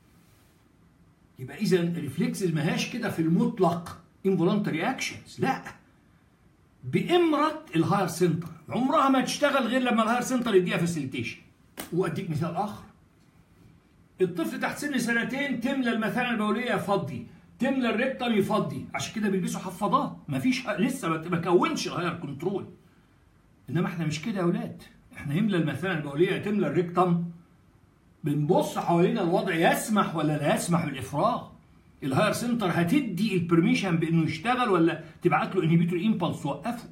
[SPEAKER 1] يبقى اذا الريفلكسز ماهاش كده في المطلق انفولانتري اكشنز لا بامرة الهاير سنتر عمرها ما تشتغل غير لما الهاير سنتر يديها فاسيليتيشن واديك مثال اخر الطفل تحت سن سنتين تملى المثانه البوليه يفضي تملى الريكتم يفضي عشان كده بيلبسوا حفاضات مفيش لسه ما كونش الهاير كنترول انما احنا مش كده يا اولاد احنا يملى المثانه البوليه تملى الريكتم بنبص حوالينا الوضع يسمح ولا لا يسمح بالافراغ الهاير سنتر هتدي البرميشن بانه يشتغل ولا تبعت له انهبيتور امبلس توقفه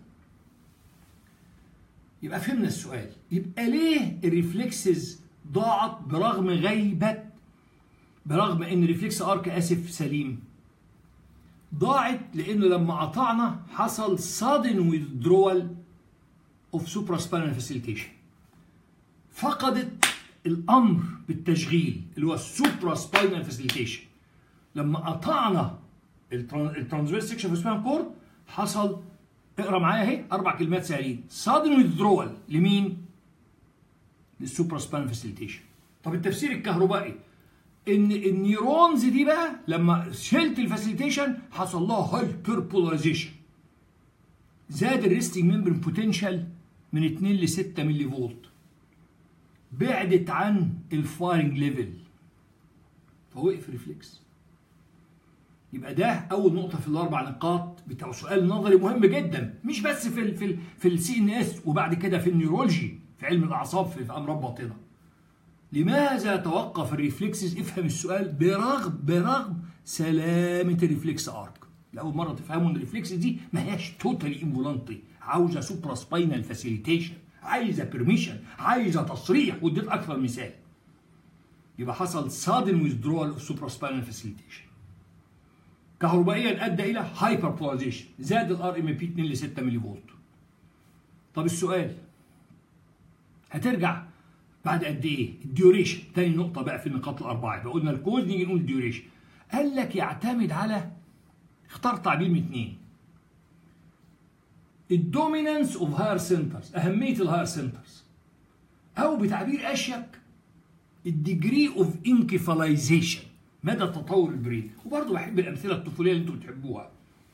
[SPEAKER 1] يبقى فهمنا السؤال يبقى ليه الريفلكسز ضاعت برغم غيبة برغم ان الريفلكس ارك اسف سليم ضاعت لانه لما قطعنا حصل sudden withdrawal of supraspinal facilitation فقدت الامر بالتشغيل اللي هو السوبرا سباينال فاسيليتيشن لما قطعنا الترانسفيرس سكشن في سباين كورد حصل اقرا معايا اهي اربع كلمات سهلين sudden withdrawal لمين؟ للسوبرا سباين فاسيليتيشن طب التفسير الكهربائي ان النيورونز دي بقى لما شلت الفاسيليتيشن حصل لها هايبر بولاريزيشن زاد الريستنج ممبرين بوتنشال من 2 ل 6 ملي فولت بعدت عن الفايرنج ليفل فوقف ريفلكس يبقى ده اول نقطه في الاربع نقاط بتاع سؤال نظري مهم جدا مش بس في ال في ال في السي ان اس وبعد كده في النيورولوجي في علم الاعصاب في امراض باطنه لماذا توقف الريفلكسز افهم السؤال برغم برغم سلامه الريفلكس ارك لاول مره تفهموا ان الريفلكس دي ما هياش توتالي انفولانتري عاوزه سوبرا سباينال فاسيليتيشن عايزه بيرميشن عايزه تصريح واديت اكثر مثال يبقى حصل sudden withdrawal of supraspinal facilitation كهربائيا ادى الى هايبر بولاريزيشن زاد الار ام بي 2 ل 6 ملي فولت طب السؤال هترجع بعد قد ايه الديوريشن تاني نقطه بقى في النقاط الاربعه يبقى قلنا الكوز نيجي نقول الديوريشن قال لك يعتمد على اختار تعبير من اتنين الدومينانس اوف هاير سنترز اهميه الهاير سنترز او بتعبير اشيك الديجري اوف انكفاليزيشن مدى تطور البرين وبرضه بحب الامثله الطفوليه اللي انتم بتحبوها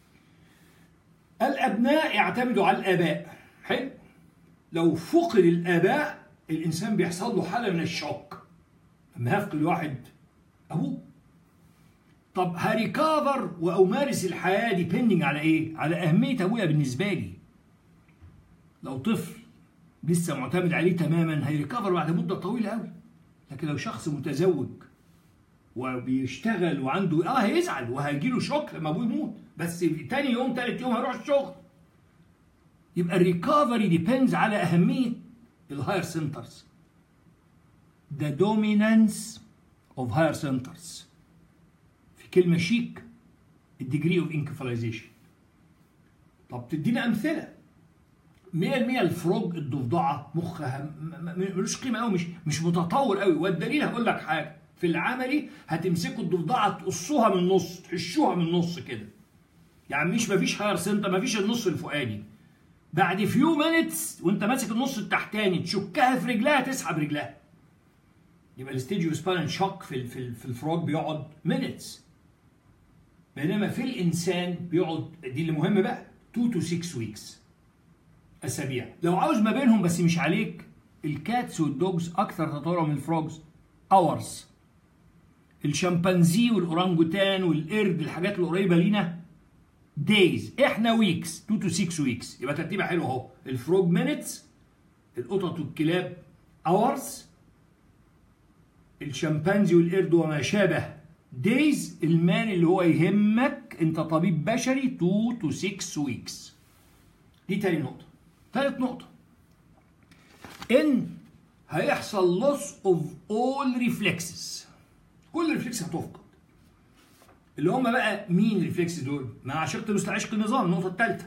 [SPEAKER 1] الابناء يعتمدوا على الاباء حلو لو فقد الاباء الانسان بيحصل له حاله من الشوك لما يفقد واحد ابوه طب هريكافر وامارس الحياه ديبندنج على ايه؟ على اهميه ابويا بالنسبه لي. لو طفل لسه معتمد عليه تماما هيريكفر بعد مده طويله قوي. لكن لو شخص متزوج وبيشتغل وعنده اه هيزعل وهيجيله شوك لما ابوه يموت بس تاني يوم تالت يوم هيروح الشغل. يبقى الريكفري ديبندز على اهميه الهاير سنترز. The dominance of higher centers. كلمه شيك الديجري اوف انكفاليزيشن طب تدينا امثله 100% الفروج الضفدعه مخها ملوش قيمه قوي مش مش متطور قوي والدليل هقول لك حاجه في العملي هتمسكوا الضفدعه تقصوها من النص تحشوها من النص كده يعني مش مفيش هاير سنتر مفيش النص الفوقاني بعد فيو مينتس وانت ماسك النص التحتاني تشكها في رجلها تسحب رجلها يبقى الستيجيو سبانن شوك في في, في الفروج بيقعد مينتس بينما في الانسان بيقعد دي اللي مهم بقى 2 تو 6 ويكس اسابيع لو عاوز ما بينهم بس مش عليك الكاتس والدوجز اكثر تطورا من الفروجز اورز الشمبانزي والاورانجوتان والقرد الحاجات القريبه لينا دايز احنا ويكس 2 تو 6 ويكس يبقى ترتيبها حلو اهو الفروج مينتس القطط والكلاب اورز الشمبانزي والقرد وما شابه دايز المان اللي هو يهمك انت طبيب بشري 2 تو 6 ويكس دي تاني نقطة تالت نقطة ان هيحصل لوس اوف اول ريفلكسز كل ريفلكس هتفقد اللي هم بقى مين ريفلكس دول؟ مع عشقة مستعشق النظام النقطة الثالثة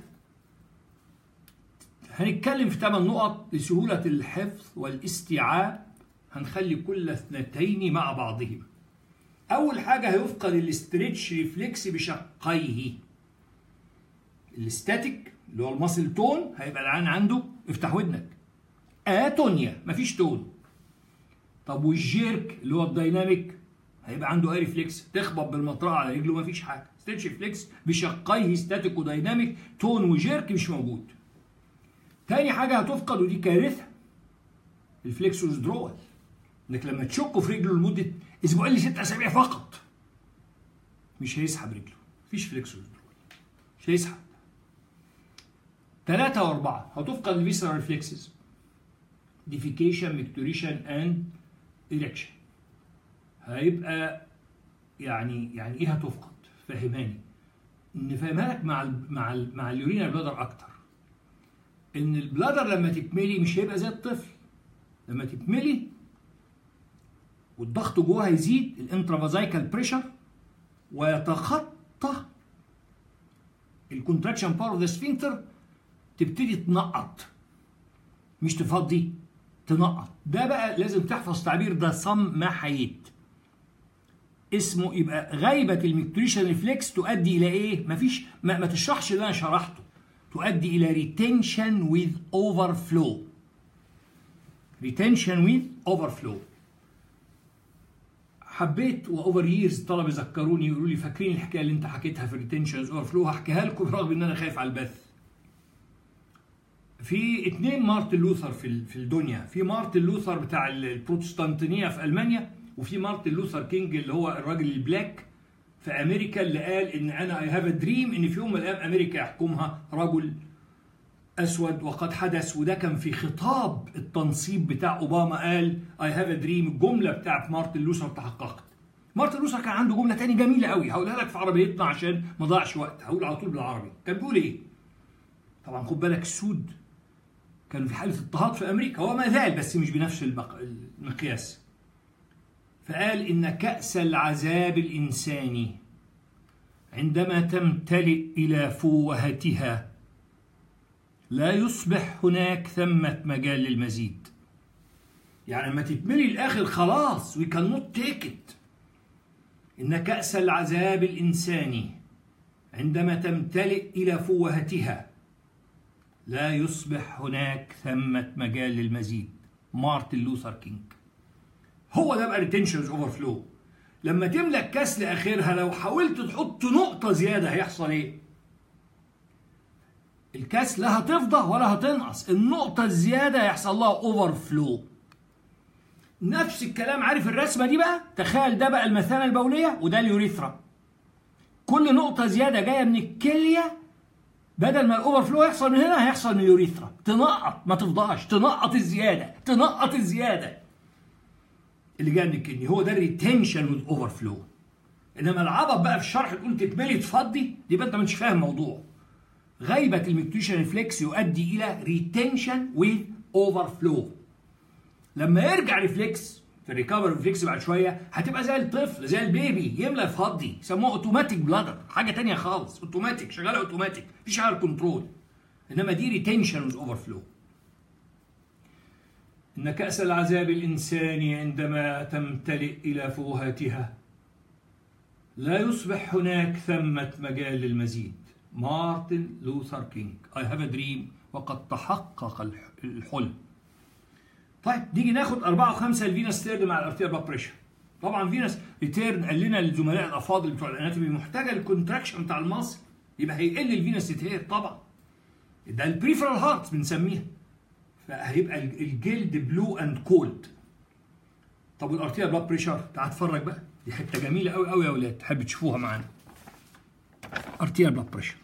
[SPEAKER 1] هنتكلم في ثمان نقط لسهولة الحفظ والاستيعاب هنخلي كل اثنتين مع بعضهما اول حاجه هيفقد الاستريتش ريفلكس بشقيه الاستاتيك اللي هو الماسل تون هيبقى العين عنده افتح ودنك اتونيا مفيش تون طب والجيرك اللي هو الدايناميك هيبقى عنده اي ريفلكس تخبط بالمطرقه على رجله مفيش حاجه ستريتش ريفلكس بشقيه ستاتيك ودايناميك تون وجيرك مش موجود تاني حاجه هتفقد ودي كارثه الفليكسوس درول انك لما تشكه في رجله لمده اسبوعين لست اسابيع فقط مش هيسحب رجله مفيش فليكسوس مش هيسحب ثلاثة وأربعة هتفقد الفيسرال ريفلكسز ديفيكيشن ميكتوريشن اند إريكشن هيبقى يعني يعني ايه هتفقد؟ فهماني ان فهمها لك مع ال مع ال مع اليورينا بلادر اكتر ان البلادر لما تتملي مش هيبقى زي الطفل لما تتملي والضغط جواها يزيد الانترافازايكال بريشر ويتخطى الكونتراكشن باور اوف ذا سفنكتر تبتدي تنقط مش تفضي تنقط ده بقى لازم تحفظ تعبير ده صم ما حييت اسمه يبقى غيبة الميكتوريشن ريفلكس تؤدي إلى إيه؟ مفيش ما, ما تشرحش اللي أنا شرحته تؤدي إلى ريتنشن with overflow ريتنشن with overflow حبيت واوفر ييرز الطلبه يذكروني يقولوا لي فاكرين الحكايه اللي انت حكيتها في الريتنشنز اوفر فلو هحكيها لكم رغم ان انا خايف على البث. في اثنين مارتن لوثر في في الدنيا، في مارتن لوثر بتاع البروتستانتينيه في المانيا وفي مارتن لوثر كينج اللي هو الراجل البلاك في امريكا اللي قال ان انا اي هاف دريم ان في يوم من الايام امريكا يحكمها رجل اسود وقد حدث وده كان في خطاب التنصيب بتاع اوباما قال اي هاف ا دريم الجمله بتاعت مارتن لوثر تحققت مارتن لوثر كان عنده جمله تاني جميله قوي هقولها لك في عربيتنا عشان ما ضيعش وقت هقول على طول بالعربي كان بيقول ايه طبعا خد بالك السود كان في حاله اضطهاد في امريكا هو ما زال بس مش بنفس المقياس فقال ان كاس العذاب الانساني عندما تمتلئ الى فوهتها لا يصبح هناك ثمة مجال للمزيد يعني لما تتملي الاخر خلاص وي كان نوت تيك ات إن كأس العذاب الإنساني عندما تمتلئ إلى فوهتها لا يصبح هناك ثمة مجال للمزيد مارتن لوثر كينج هو ده بقى ريتنشنز اوفر فلو لما تملى الكاس لاخرها لو حاولت تحط نقطه زياده هيحصل ايه الكاس لا هتفضى ولا هتنقص النقطه الزياده هيحصل لها اوفر فلو نفس الكلام عارف الرسمه دي بقى تخيل ده بقى المثانه البوليه وده اليوريثرا كل نقطه زياده جايه من الكليه بدل ما الاوفر فلو يحصل من هنا هيحصل من اليوريثرا تنقط ما تفضاش تنقط الزياده تنقط الزياده اللي جاي من الكدني هو ده الريتنشن والاوفر فلو انما العبط بقى في الشرح تقول تتملي تفضي دي بقى انت مش فاهم الموضوع غيبه الميكتوشن ريفلكس يؤدي الى ريتنشن وذ اوفر فلو لما يرجع ريفلكس في الريكفر ريفلكس بعد شويه هتبقى زي الطفل زي البيبي يملى يفضي يسموها اوتوماتيك بلادر حاجه تانية خالص اوتوماتيك شغاله اوتوماتيك مفيش على كنترول انما دي ريتنشن وذ اوفر فلو إن كأس العذاب الإنساني عندما تمتلئ إلى فوهاتها لا يصبح هناك ثمة مجال للمزيد مارتن لوثر كينج I have a dream وقد تحقق الحلم طيب نيجي ناخد أربعة وخمسة الفينس تيرن مع الارتير بلاد بريشر طبعا فينس ريتيرن قال لنا للزملاء الافاضل بتوع الاناتومي محتاجه الكونتراكشن بتاع المصل يبقى هيقل الفينس تير طبعا ده البريفرال هارت بنسميها فهيبقى الجلد بلو اند كولد طب والارتيا بلاد بريشر تعال اتفرج بقى دي حته جميله قوي قوي يا اولاد تحب تشوفوها معانا ارتيا بلاد بريشر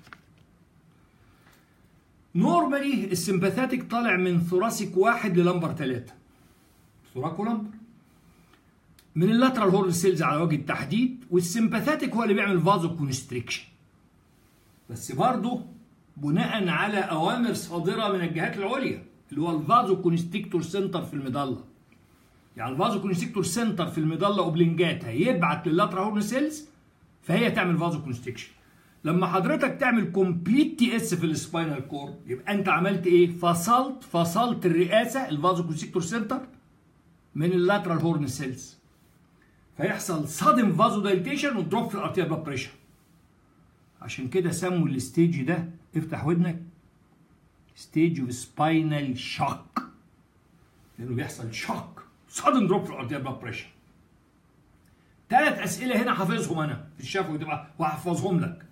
[SPEAKER 1] نورمالي السمباثاتيك طالع من ثوراسيك واحد للمبر ثلاثة ثوراكو لمبر من اللاترال هورن سيلز على وجه التحديد والسمباثاتيك هو اللي بيعمل فازو كونستريكشن بس برضه بناء على اوامر صادره من الجهات العليا اللي هو الفازو كونستريكتور سنتر في المظله يعني الفازو كونستريكتور سنتر في المظله اوبلنجاتا يبعت لللاترال هورن سيلز فهي تعمل فازو كونستريكشن لما حضرتك تعمل كومبليت تي اس في السباينال كورد يبقى انت عملت ايه فصلت فصلت الرئاسه الفازو كونستريكتور سنتر من اللاترال هورن سيلز فيحصل صدم فازو دايليتيشن ودروب في الارتيال بلاد بريشر عشان كده سموا الستيج ده افتح ودنك ستيج اوف سباينال شوك لانه بيحصل شوك صدم دروب في الارتيال بلاد بريشر ثلاث اسئله هنا حافظهم انا في الشفوي تبقى وهحفظهم لك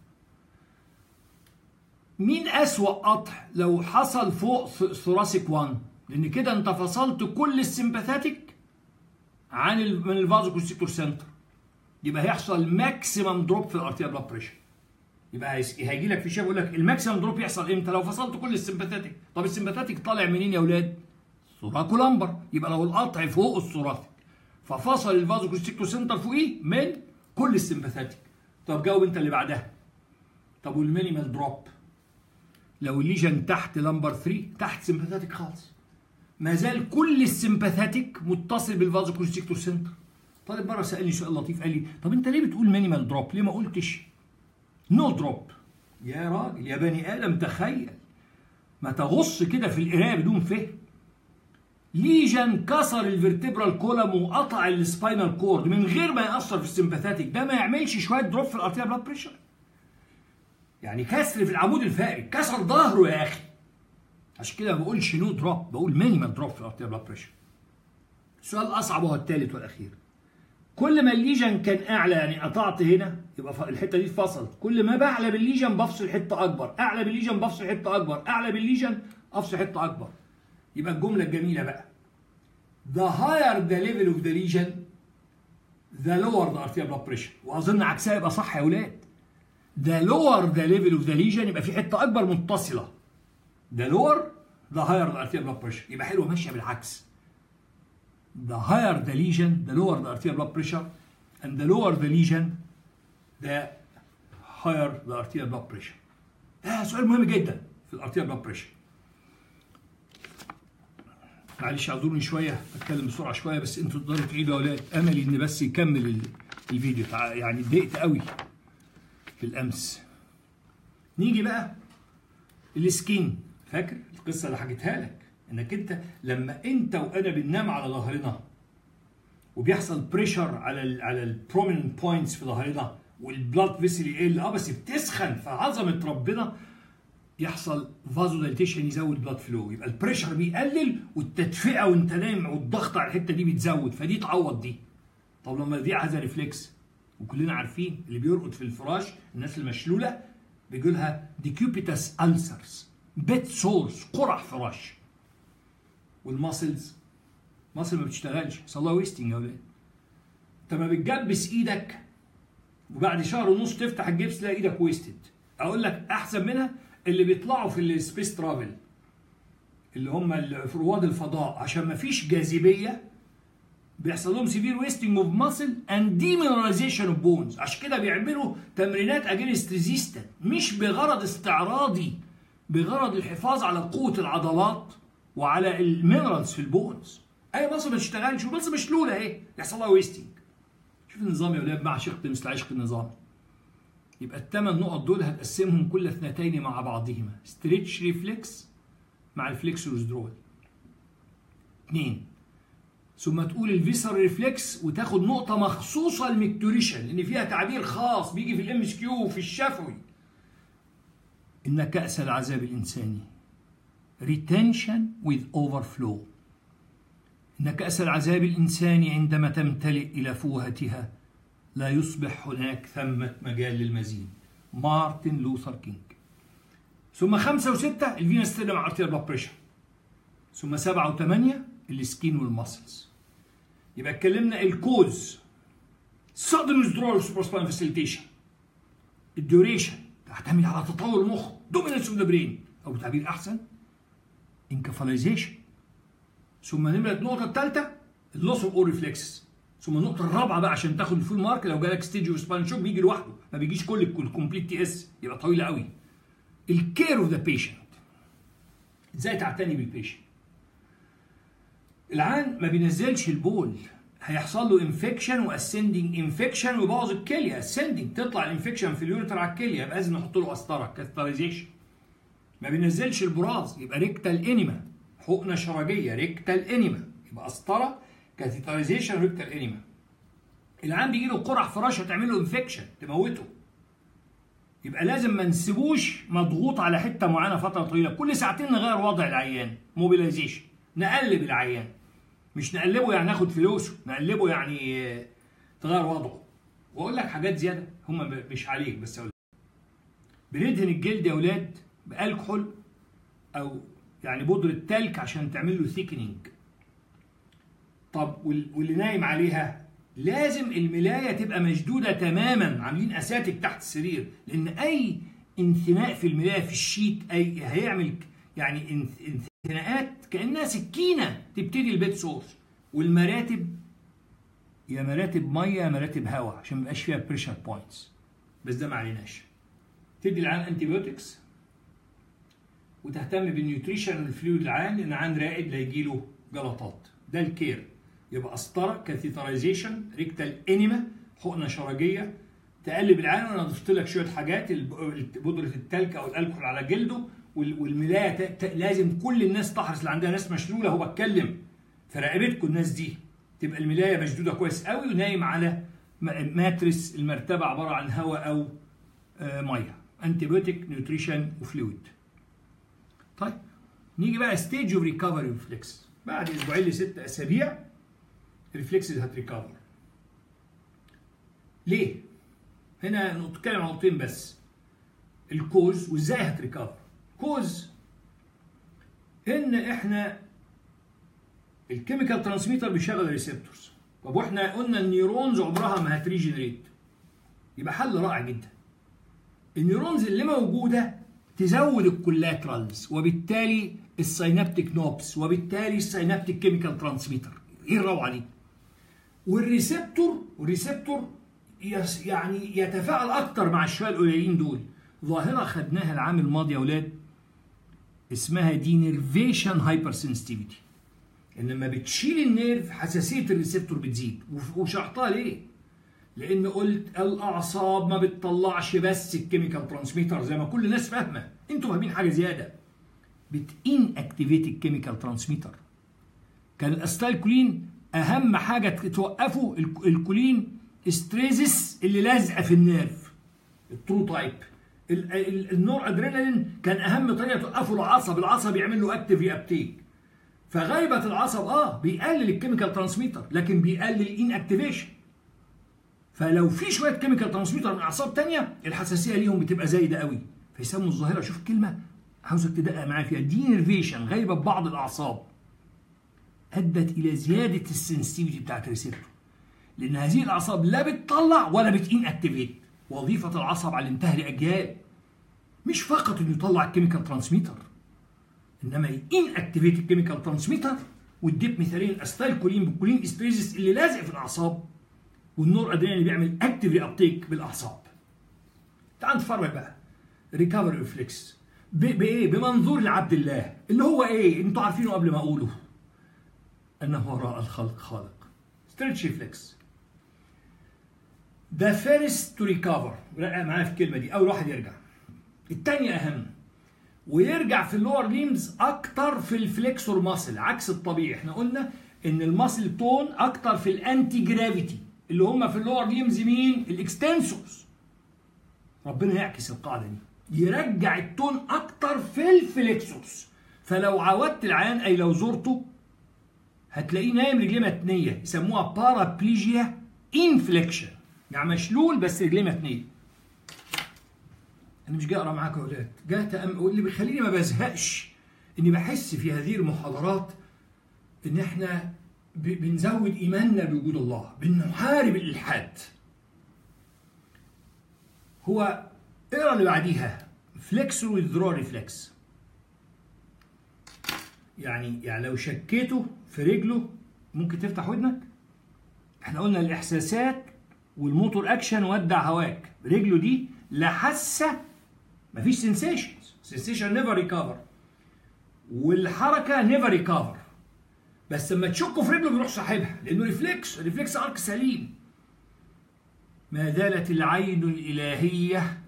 [SPEAKER 1] مين اسوأ قطع لو حصل فوق ثوراسيك 1 لان كده انت فصلت كل السمباثاتيك عن ال من الفازو كونستريكتور سنتر يبقى هيحصل ماكسيمم دروب في الارتيال بلاد بريشر يبقى هيجي لك في شيء يقول لك الماكسيمم دروب يحصل امتى لو فصلت كل السمباثاتيك طب السمباثاتيك طالع منين يا اولاد ثوراكو لمبر يبقى لو القطع فوق الثوراتيك ففصل الفازو كونستريكتور سنتر فوقيه من كل السمباثاتيك طب جاوب انت اللي بعدها طب والمينيمال دروب لو الليجن تحت لمبر 3 تحت سمباثاتيك خالص ما زال كل السمباثاتيك متصل بالفازو كونستريكتور سنتر طالب مره سالني سؤال لطيف قال لي طب انت ليه بتقول مينيمال دروب ليه ما قلتش نو دروب يا راجل يا بني ادم تخيل ما تغص كده في القرايه بدون فهم ليجن كسر الفرتبرال كولم وقطع السباينال كورد من غير ما ياثر في السمباثاتيك ده ما يعملش شويه دروب في الارتيال بلاد بريشر يعني كسر في العمود الفقري كسر ظهره يا اخي عشان كده ما بقولش نو دروب بقول مينيمال دروب في الارتيال بلاد بريشر السؤال الاصعب هو الثالث والاخير كل ما الليجن كان اعلى يعني قطعت هنا يبقى الحته دي اتفصلت كل ما بعلى بالليجن بفصل حته اكبر اعلى بالليجن بفصل حته اكبر اعلى بالليجن افصل حته اكبر يبقى الجمله الجميله بقى the higher the level of the lesion the lower the arterial blood pressure واظن عكسها يبقى صح يا اولاد the lower the level of the lesion يبقى في حته اكبر متصله the lower the higher the arterial blood pressure يبقى حلوه ماشيه بالعكس the higher the lesion the lower the arterial blood pressure and the lower the lesion the higher the arterial blood pressure ده سؤال مهم جدا في الارتيال بلاد بريشر معلش اعذروني شويه اتكلم بسرعه شويه بس انتوا تقدروا تعيدوا يا اولاد املي ان بس يكمل الفيديو يعني اتضايقت قوي في الامس نيجي بقى السكين فاكر القصه اللي حكيتها لك انك انت لما انت وانا بننام على ظهرنا وبيحصل بريشر على ال على البروميننت بوينتس في ظهرنا والبلاد فيسل يقل اه بس بتسخن فعظمه ربنا يحصل فازو دايليتيشن يزود بلاد فلو يبقى البريشر بيقلل والتدفئه وانت نايم والضغط على الحته دي بتزود فدي تعوض دي طب لما دي عايزه ريفلكس وكلنا عارفين اللي بيرقد في الفراش الناس المشلوله بيجي لها ديكيوبيتاس ألسرز بيت سورس قرح فراش والماسلز ماسل ما بتشتغلش يحصل لها ويستنج يا ولاد انت ما بتجبس ايدك وبعد شهر ونص تفتح الجبس تلاقي ايدك ويستد اقول لك احسن منها اللي بيطلعوا في السبيس ترافل اللي هم في رواد الفضاء عشان ما فيش جاذبيه بيحصل لهم سيفير ويستنج اوف ماسل اند ديمينراليزيشن اوف بونز عشان كده بيعملوا تمرينات اجينست ريزيستنت مش بغرض استعراضي بغرض الحفاظ على قوه العضلات وعلى المينرالز في البونز اي مصر ما تشتغلش ومصر مشلوله اهي يحصل لها ويستنج شوف النظام يا ولاد مع شق مثل عشق النظام يبقى الثمان نقط دول هتقسمهم كل اثنتين مع بعضهما ستريتش ريفلكس مع الفليكس ويزدرول اثنين ثم تقول الفيسر ريفلكس وتاخد نقطه مخصوصه للمكتوريشن لان فيها تعبير خاص بيجي في الام اس كيو في الشفوي ان كاس العذاب الانساني retention with overflow إن كأس العذاب الإنساني عندما تمتلئ إلى فوهتها لا يصبح هناك ثمة مجال للمزيد مارتن لوثر كينج ثم خمسة وستة الفينا ستيدم ارتير بلاد بريشر ثم سبعة وثمانية السكين والماسلز يبقى اتكلمنا الكوز sudden withdrawal supraspinal facilitation الديوريشن تعتمد على تطور المخ دومينانس اوف ذا برين او بتعبير احسن انكفاليزيشن ثم نمرة النقطة الثالثة اللوس اوف اور ريفلكسز ثم النقطة الرابعة بقى عشان تاخد الفول مارك لو جالك ستيج اوف سباين شوك بيجي لوحده ما بيجيش كل الكومبليت تي اس يبقى طويلة قوي الكير اوف ذا بيشنت ازاي تعتني بالبيشنت العين ما بينزلش البول هيحصل له انفكشن واسندنج انفكشن ويبوظ الكليه اسندنج تطلع الانفكشن في اليوريتر على الكليه يبقى لازم نحط له قسطره كاسترايزيشن ما بينزلش البراز يبقى ريكتال انيما حقنه شرجيه ريكتال انيما يبقى قسطره كاثيترايزيشن ريكتال انيما العام بيجي له قرح فراشه تعمل له انفكشن تموته يبقى لازم ما نسيبوش مضغوط على حته معينه فتره طويله كل ساعتين نغير وضع العيان موبيلايزيشن نقلب العيان مش نقلبه يعني ناخد فلوسه نقلبه يعني تغير وضعه واقول لك حاجات زياده هم مش عليك بس اقول بندهن الجلد يا اولاد بالكحول او يعني بودرة تلك عشان تعمل له ثيكنينج طب واللي نايم عليها لازم الملاية تبقى مشدودة تماما عاملين أساتك تحت السرير لأن أي انثناء في الملاية في الشيت أي هيعمل يعني انثناءات كأنها سكينة تبتدي البيت سورس والمراتب يا مراتب مية يا مراتب هواء عشان ما يبقاش فيها بريشر بوينتس بس ده ما عليناش تدي العيان انتيبيوتكس وتهتم بالنيوتريشن والفلويد العام لان عن رائد لا يجي له جلطات ده الكير يبقى قسطره كاثيترايزيشن ريكتال انيما حقنه شرجيه تقلب العين وانا ضفت لك شويه حاجات بودره التلك او الالكحول على جلده والملايه لازم كل الناس تحرص اللي عندها ناس مشلوله هو بتكلم في رقبتكم الناس دي تبقى الملايه مشدوده كويس قوي ونايم على ماترس المرتبه عباره عن هواء او ميه انتيبيوتيك نيوتريشن وفلويد طيب نيجي بقى ستيج اوف ريكفري ريفلكس بعد اسبوعين لست اسابيع الريفلكسز هتريكفر ليه؟ هنا نتكلم عن نقطتين بس الكوز وازاي هتريكفر كوز ان احنا الكيميكال ترانسميتر بيشغل الريسبتورز طب واحنا قلنا النيورونز عمرها ما هتريجنريت يبقى حل رائع جدا النيورونز اللي موجوده تزود الكولاترالز وبالتالي السينابتيك نوبس وبالتالي السينابتيك كيميكال ترانسميتر ايه الروعه دي والريسبتور والريسبتور يعني يتفاعل اكتر مع الشويه القليلين دول ظاهره خدناها العام الماضي يا اولاد اسمها دينيرفيشن هايبر سنسيتيفيتي ان لما بتشيل النيرف حساسيه الريسبتور بتزيد وشرحتها ليه لان قلت الاعصاب ما بتطلعش بس الكيميكال ترانسميتر زي ما كل الناس فاهمه انتوا فاهمين حاجه زياده بتين اكتيفيت الكيميكال ترانسميتر كان الاستايل كولين اهم حاجه توقفه الكولين ستريزس اللي لازقه في النيرف الترو تايب النور ادرينالين كان اهم طريقه توقفه العصب العصب يعمل له اكتيف ابتيك فغيبه العصب اه بيقلل الكيميكال ترانسميتر لكن بيقلل ان اكتيفيشن فلو في شويه كيميكال ترانسميتر من اعصاب تانية الحساسيه ليهم بتبقى زايده قوي فيسموا الظاهره شوف الكلمه عاوزك تدقق معايا فيها دينرفيشن غيبه ببعض الاعصاب ادت الى زياده السنسيتيفيتي بتاعت الريسبتور لان هذه الاعصاب لا بتطلع ولا بتين اكتيفيت وظيفه العصب على انتهى لاجيال مش فقط انه يطلع الكيميكال ترانسميتر انما يين اكتيفيت الكيميكال ترانسميتر ويديك مثالين استايل كولين بالكولين استريزس اللي لازق في الاعصاب والنور ادرينالين اللي بيعمل اكتيف ابتيك بالاعصاب تعال نتفرج بقى ريكفري ريفلكس بايه بمنظور لعبد الله اللي هو ايه انتوا عارفينه قبل ما اقوله انه وراء الخلق خالق ستريتش ريفلكس ده فيرست تو ريكفر رقق معايا في الكلمه دي اول واحد يرجع الثاني اهم ويرجع في اللور ليمز اكتر في الفليكسور ماسل عكس الطبيعي احنا قلنا ان الماسل تون اكتر في الانتي جرافيتي اللي هم في اللور ليمز مين الاكستنسورز ربنا يعكس القاعده دي يرجع التون اكتر في الفليكسورز فلو عودت العيان اي لو زرته هتلاقيه نايم رجليه متنيه يسموها بارابليجيا انفليكشن يعني مشلول بس رجليه متنيه انا مش جاي اقرا معاكم يا اولاد جاي تأم... واللي بيخليني ما بزهقش اني بحس في هذه المحاضرات ان احنا ب... بنزود ايماننا بوجود الله بنحارب الالحاد هو اقرا اللي بعديها فليكسور وذرو ريفلكس يعني يعني لو شكيته في رجله ممكن تفتح ودنك احنا قلنا الاحساسات والموتور اكشن ودع هواك رجله دي لا حاسه مفيش سنسيشن سنسيشن نيفر ريكفر والحركه نيفر ريكفر بس لما تشكه في رجله بيروح ساحبها لانه ريفلكس ريفلكس ارك سليم ما زالت العين الالهيه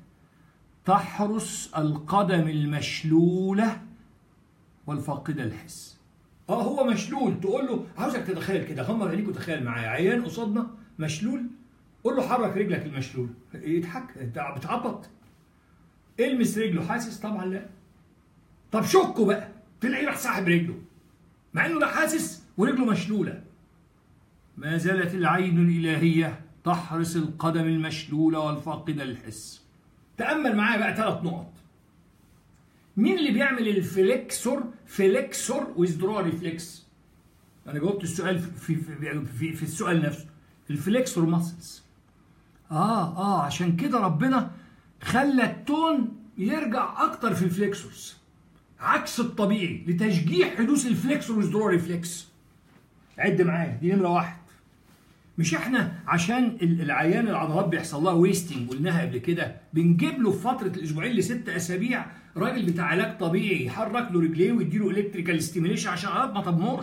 [SPEAKER 1] تحرس القدم المشلوله والفاقده الحس اه هو مشلول تقول له عاوزك تتخيل كده غمض عينيك وتخيل معايا عيان قصادنا مشلول قول له حرك رجلك المشلول يضحك انت بتعبط المس رجله حاسس طبعا لا طب شكه بقى تلاقيه راح ساحب رجله مع انه لا حاسس ورجله مشلوله ما زالت العين الالهيه تحرس القدم المشلوله والفاقده للحس تامل معايا بقى ثلاث نقط مين اللي بيعمل الفليكسور فليكسور ويزدرو ريفلكس انا جاوبت السؤال في في في, في السؤال نفسه الفليكسور ماسلز اه اه عشان كده ربنا خلى التون يرجع اكتر في الفليكسورز عكس الطبيعي لتشجيع حدوث الفليكسور ويزدرو ريفلكس عد معايا دي نمره واحد مش احنا عشان العيان العضلات بيحصل لها ويستنج قلناها قبل كده بنجيب له في فتره الاسبوعين لست اسابيع راجل بتاع علاج طبيعي يحرك له رجليه ويديله الكتريكال ستيميليشن عشان العضلات ما تضمرش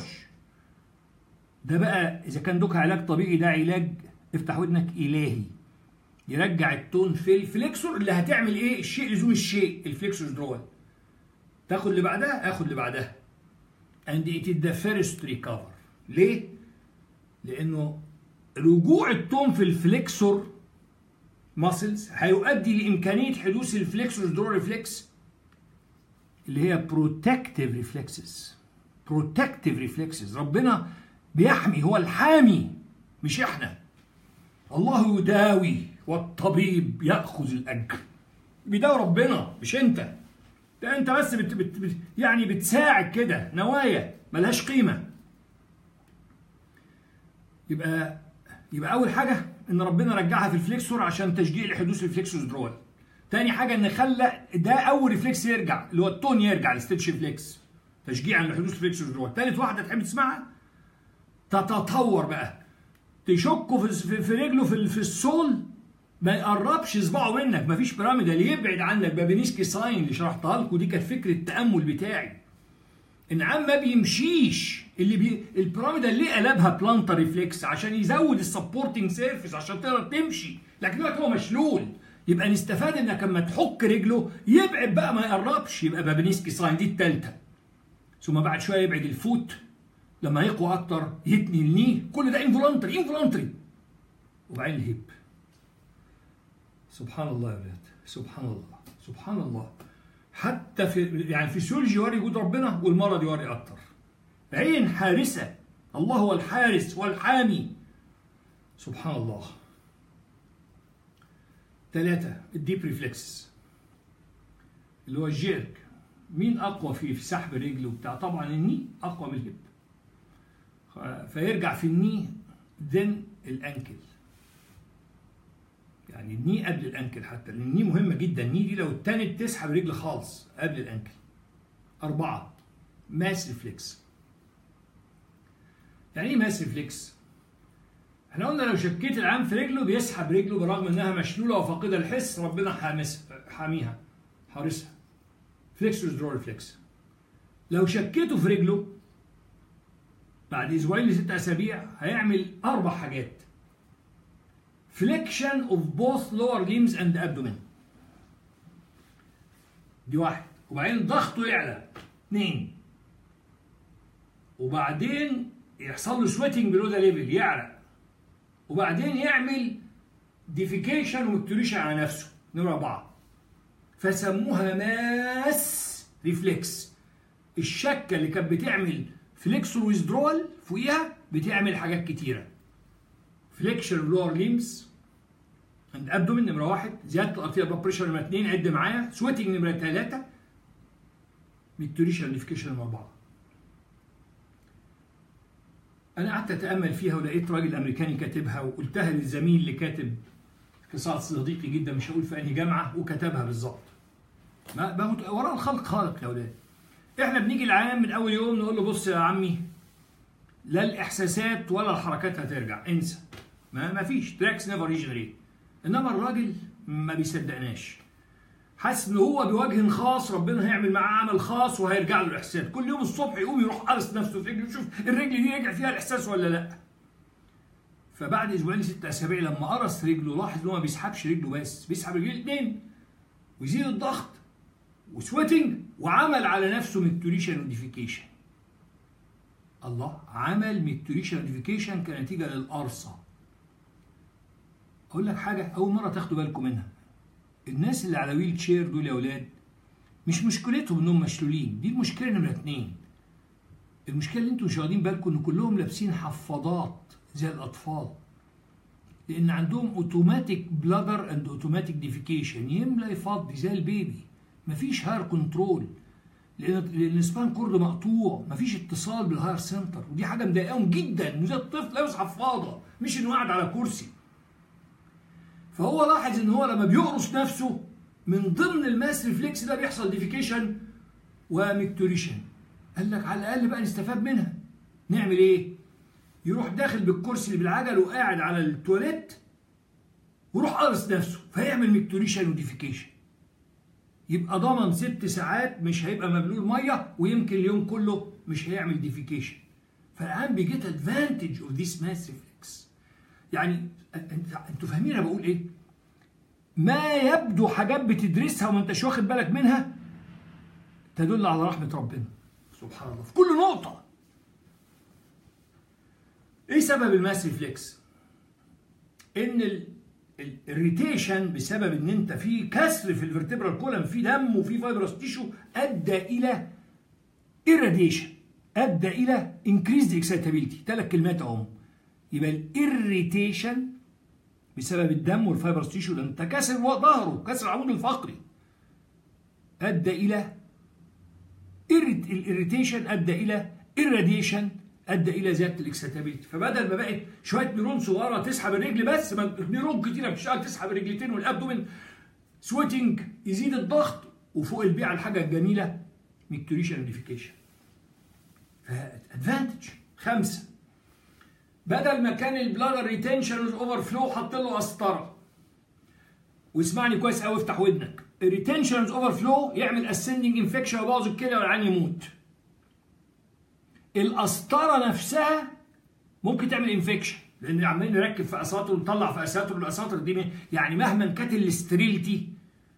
[SPEAKER 1] ده بقى اذا كان دوك علاج طبيعي ده علاج افتح ودنك الهي يرجع التون في الفليكسور اللي هتعمل ايه الشيء لزوم الشيء الفليكسور درول تاخد اللي بعدها اخد اللي بعدها and it is the first recover ليه لانه رجوع التون في الفليكسور ماسلز هيؤدي لامكانيه حدوث الفليكسور درو ريفلكس اللي هي بروتكتيف ريفلكسز بروتكتيف ريفلكسز ربنا بيحمي هو الحامي مش احنا الله يداوي والطبيب ياخذ الاجر بيداوي ربنا مش انت ده انت بس بت بت بت يعني بتساعد كده نوايا ملهاش قيمه يبقى يبقى اول حاجه ان ربنا رجعها في الفليكسور عشان تشجيع لحدوث الفليكسور درول تاني حاجه ان خلى ده اول ريفلكس يرجع اللي هو التون يرجع الستيتش ريفلكس تشجيعا لحدوث الفليكسور درول تالت واحده تحب تسمعها تتطور بقى تشكه في, في رجله في, في السول ما يقربش صباعه منك مفيش بيراميدال يبعد عنك بابينسكي ساين اللي شرحتها لكم دي كانت فكره التامل بتاعي ان عم ما بيمشيش اللي بي... البيراميدال ليه قلبها بلانتر ريفلكس عشان يزود السبورتنج سيرفيس عشان تقدر تمشي لكن دلوقتي هو مشلول يبقى نستفاد انك لما تحك رجله يبعد بقى ما يقربش يبقى بابينسكي ساين دي الثالثه ثم بعد شويه يبعد الفوت لما يقوى اكتر يتني الني كل ده انفولنتري انفولنتري وبعدين الهيب سبحان الله يا ولاد سبحان الله سبحان الله حتى في يعني الفسيولوجي يوري وجود ربنا والمرض يوري اكتر عين حارسه الله هو الحارس والحامي سبحان الله ثلاثة الديب ريفلكس اللي هو الجيرك مين أقوى فيه في سحب الرجل وبتاع طبعا الني أقوى من الهب فيرجع في الني ذن الأنكل يعني الني قبل الأنكل حتى لأن الني مهمة جدا الني دي لو اتنت تسحب الرجل خالص قبل الأنكل أربعة ماس ريفلكس يعني ايه ماس ريفلكس؟ احنا قلنا لو شكيت العام في رجله بيسحب رجله برغم انها مشلوله وفاقده الحس ربنا حامس حاميها حارسها فليكسورس درو ريفلكس لو شكيته في رجله بعد اسبوعين لست اسابيع هيعمل اربع حاجات فليكشن اوف بوث لور limbs اند abdomen دي واحد وبعدين ضغطه يعلى اثنين وبعدين يحصل له سويتنج بلو ذا ليفل يعرق وبعدين يعمل ديفيكيشن ومكتوريشن على نفسه نمرة أربعة فسموها ماس ريفلكس الشكة اللي كانت بتعمل فليكسور ويزدرول فوقيها بتعمل حاجات كتيرة فليكشن لور ليمز عند ابدومين نمرة واحد زيادة الارتيريا بلاد بريشر نمرة اثنين عد معايا سويتنج نمرة ثلاثة ميكتوريشن ديفيكيشن نمرة أربعة انا قعدت اتامل فيها ولقيت راجل امريكاني كاتبها وقلتها للزميل اللي كاتب قصص صديقي جدا مش هقول في انهي جامعه وكتبها بالظبط ما ما وراء الخلق خالق يا اولاد احنا بنيجي العام من اول يوم نقول له بص يا عمي لا الاحساسات ولا الحركات هترجع انسى ما ما فيش تراكس نيفر ريجنريت انما الراجل ما بيصدقناش حاسس ان هو بوجه خاص ربنا هيعمل معاه عمل خاص وهيرجع له الاحساس كل يوم الصبح يقوم يروح قرص نفسه في رجله يشوف الرجل دي رجع فيها الاحساس ولا لا فبعد اسبوعين ست اسابيع لما قرص رجله لاحظ ان هو ما بيسحبش رجله بس بيسحب رجليه الاثنين ويزيد الضغط وسويتنج وعمل على نفسه ميكتوريشن وديفيكيشن الله عمل ميكتوريشن وديفيكيشن كنتيجه للقرصه اقول لك حاجه اول مره تاخدوا بالكم منها الناس اللي على ويل تشير دول يا اولاد مش مشكلتهم انهم مشلولين دي المشكله نمره اتنين المشكله اللي انتم مش واخدين بالكم ان كلهم لابسين حفاضات زي الاطفال لان عندهم اوتوماتيك بلادر اند اوتوماتيك ديفيكيشن يملى يفضي زي البيبي مفيش هاير كنترول لان لان السبان كورد مقطوع مفيش اتصال بالهاير سنتر ودي حاجه مضايقاهم جدا انه زي الطفل لابس حفاضه مش انه قاعد على كرسي فهو لاحظ ان هو لما بيقرص نفسه من ضمن الماس ريفلكس ده بيحصل ديفيكيشن وميكتوريشن قال لك على الاقل بقى نستفاد منها نعمل ايه يروح داخل بالكرسي اللي بالعجل وقاعد على التواليت ويروح قارص نفسه فيعمل ميكتوريشن وديفيكيشن يبقى ضمن ست ساعات مش هيبقى مبلول ميه ويمكن اليوم كله مش هيعمل ديفيكيشن فالان بيجيت ادفانتج اوف ذيس ماس ريفلكس يعني انتوا فاهمين انا بقول ايه؟ ما يبدو حاجات بتدرسها وما انتش واخد بالك منها تدل على رحمه ربنا سبحان الله في كل نقطه ايه سبب الماس ريفلكس؟ ان الريتيشن بسبب ان انت في كسر في الفرتبرال كولم في دم وفي فايبرس تيشو ادى الى irradiation ادى الى increased excitability ثلاث كلمات اهم يبقى الاريتيشن بسبب الدم والفايبرس تيشو ده انت كسر ظهره كسر العمود الفقري ادى الى الاريتيشن ادى الى irradiation ادى الى زياده الاكسيتابيلتي فبدل ما بقت شويه نيرون صغيره تسحب الرجل بس ما نيرون كتيره بتشتغل تسحب الرجلتين والابدومين سويتنج يزيد الضغط وفوق البيع الحاجه الجميله ميكتوريشن وديفيكيشن فادفانتج خمسه بدل ما كان البلادر ريتنشن اوفر فلو حط له قسطره واسمعني كويس قوي افتح ودنك الريتنشن اوفر فلو يعمل اسندنج انفكشن ويبوظ الكلى والعين يموت القسطره نفسها ممكن تعمل انفكشن لان عمالين نركب في اساطر ونطلع في اساطر الاساطر دي يعني مهما كانت الاستريلتي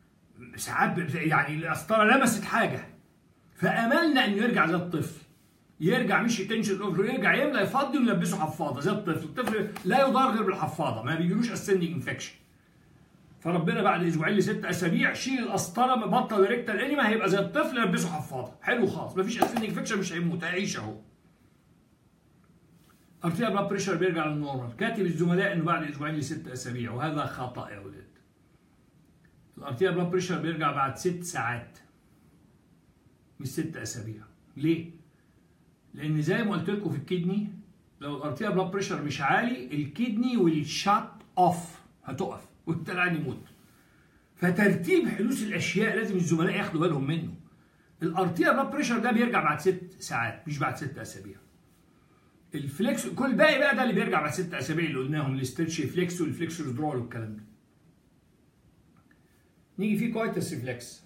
[SPEAKER 1] ساعات يعني القسطره لمست حاجه فاملنا انه يرجع زي الطفل يرجع مش تنشن اوفر يرجع يملى يفضي ويلبسه حفاضه زي الطفل الطفل لا يضار غير بالحفاضه ما بيجيلوش اسندنج انفكشن فربنا بعد اسبوعين لست اسابيع شيل القسطره بطل ريكتال انيما هيبقى زي الطفل لبسه حفاضه حلو خالص مفيش اسندنج انفكشن مش هيموت هيعيش اهو ارتيا بلاد بريشر بيرجع للنورمال كاتب الزملاء انه بعد اسبوعين لست اسابيع وهذا خطا يا اولاد الارتيا بلاد بريشر بيرجع بعد ست ساعات مش ست اسابيع ليه لان زي ما قلت لكم في الكدني لو الارتيا بلاد بريشر مش عالي الكدني والشات اوف هتقف والتلعن يموت فترتيب حدوث الاشياء لازم الزملاء ياخدوا بالهم منه الارتيا بلاد بريشر ده بيرجع بعد ست ساعات مش بعد ست اسابيع الفليكس كل باقي بقى ده اللي بيرجع بعد ست اسابيع اللي قلناهم الاسترتش فليكس والفليكس درول والكلام ده نيجي في كويتس ريفلكس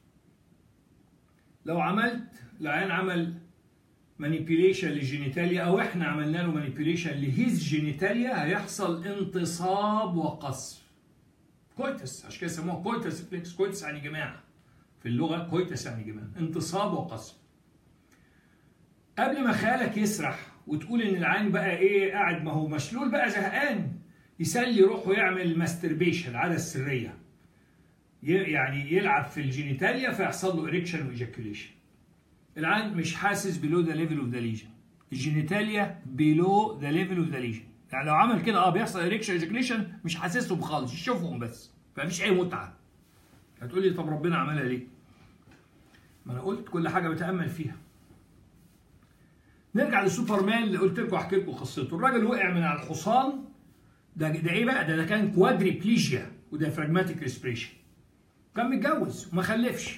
[SPEAKER 1] لو عملت العيان عمل مانيبيوليشن للجينيتاليا او احنا عملنا له مانيبيوليشن لهيز جينيتاليا هيحصل انتصاب وقصف كويتس عشان كده يسموها كويتس ريفلكس كويتس يعني جماعه في اللغه كويتس يعني جماعه انتصاب وقصف قبل ما خيالك يسرح وتقول ان العين بقى ايه قاعد ما هو مشلول بقى زهقان يسلي روحه يعمل ماستربيشن العاده السريه يعني يلعب في الجينيتاليا فيحصل له اريكشن وايجاكوليشن العين مش حاسس بلو ذا ليفل اوف ذا ليجن الجينيتاليا بيلو ذا ليفل اوف ذا ليجن يعني لو عمل كده اه بيحصل اريكشن ايجاكوليشن مش حاسسهم خالص يشوفهم بس فمفيش اي متعه هتقول لي طب ربنا عملها ليه ما انا قلت كل حاجه بتامل فيها نرجع للسوبرمان اللي قلت لكم احكي لكم قصته الراجل وقع من على الحصان ده ده ايه بقى ده ده كان كوادريبليجيا وده فراجماتيك ريسبريشن كان متجوز وما خلفش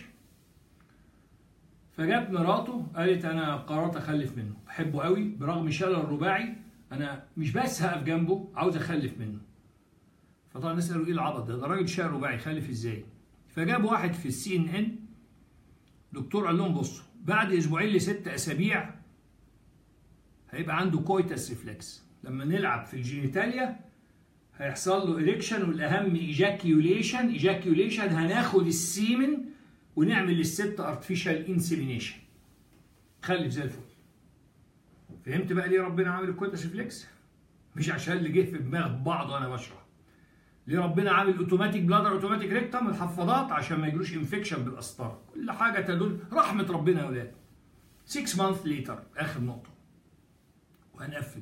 [SPEAKER 1] فجاب مراته قالت انا قررت اخلف منه بحبه قوي برغم شلل الرباعي انا مش بس هقف جنبه عاوز اخلف منه فطبعا الناس قالوا ايه العبط ده ده راجل شلل رباعي يخلف ازاي فجاب واحد في السي ان ان دكتور قال لهم بصوا بعد اسبوعين لست اسابيع هيبقى عنده كويتس ريفلكس لما نلعب في الجينيتاليا هيحصل له اريكشن والاهم ايجاكيوليشن ايجاكيوليشن هناخد السيمن ونعمل للست ارتفيشال انسيمينيشن خلف زي الفل فهمت بقى ليه ربنا عامل الكويتس ريفلكس مش عشان اللي جه في دماغ بعض وانا بشرح ليه ربنا عامل اوتوماتيك بلادر اوتوماتيك ريكتم الحفاضات عشان ما يجروش انفكشن بالقسطره كل حاجه تدل رحمه ربنا يا اولاد 6 مانث ليتر اخر نقطه وهنقفل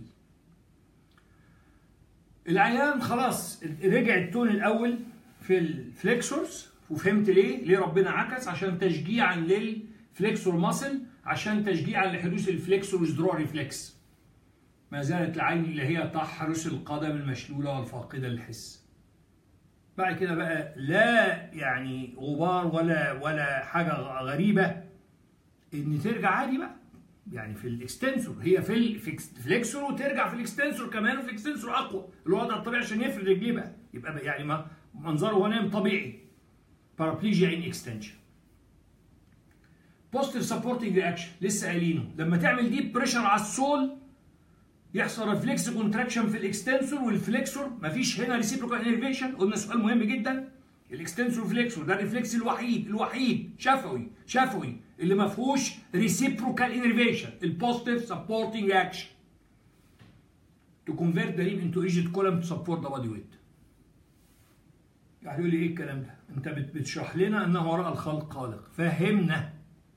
[SPEAKER 1] العيان خلاص رجع التون الاول في الفليكسورز وفهمت ليه ليه ربنا عكس عشان تشجيعا للفليكسور ماسل عشان تشجيعا لحدوث الفليكسور درو ريفلكس ما زالت العين اللي هي تحرس القدم المشلوله والفاقده للحس بعد كده بقى لا يعني غبار ولا ولا حاجه غريبه ان ترجع عادي بقى يعني في الاكستنسور هي في الفليكسور وترجع في الاكستنسور كمان وفي الاكستنسور اقوى الوضع الطبيعي عشان يفرد رجليه بقى يبقى بقى يعني ما منظره هو نايم طبيعي بارابليجيا ان اكستنشن بوزيتيف سبورتنج رياكشن لسه قايلينه لما تعمل ديب بريشر على السول يحصل ريفلكس كونتراكشن في الاكستنسور والفليكسور مفيش هنا ريسيبروكال انرفيشن قلنا سؤال مهم جدا الاكستنسور فليكسور ده الريفلكس الوحيد الوحيد شفوي شفوي اللي ما فيهوش ريسيبروكال انرفيشن البوزيتيف سبورتنج اكشن تو كونفيرت ذا ريم انتو ايجيت كولم تو سبورت ذا بادي ويت يعني يقول لي ايه الكلام ده انت بتشرح لنا انه وراء الخلق خالق فهمنا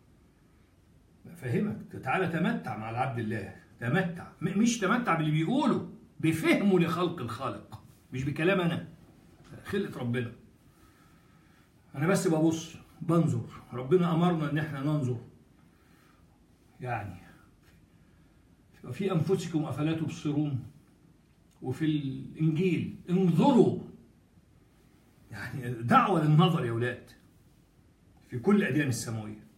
[SPEAKER 1] فهمك تعالى تمتع مع العبد الله تمتع مش تمتع باللي بيقوله بفهمه لخلق الخالق مش بكلام انا خلقه ربنا انا بس ببص بنظر ربنا امرنا ان احنا ننظر يعني في انفسكم افلا تبصرون وفي الانجيل انظروا يعني دعوه للنظر يا اولاد في كل الاديان السماويه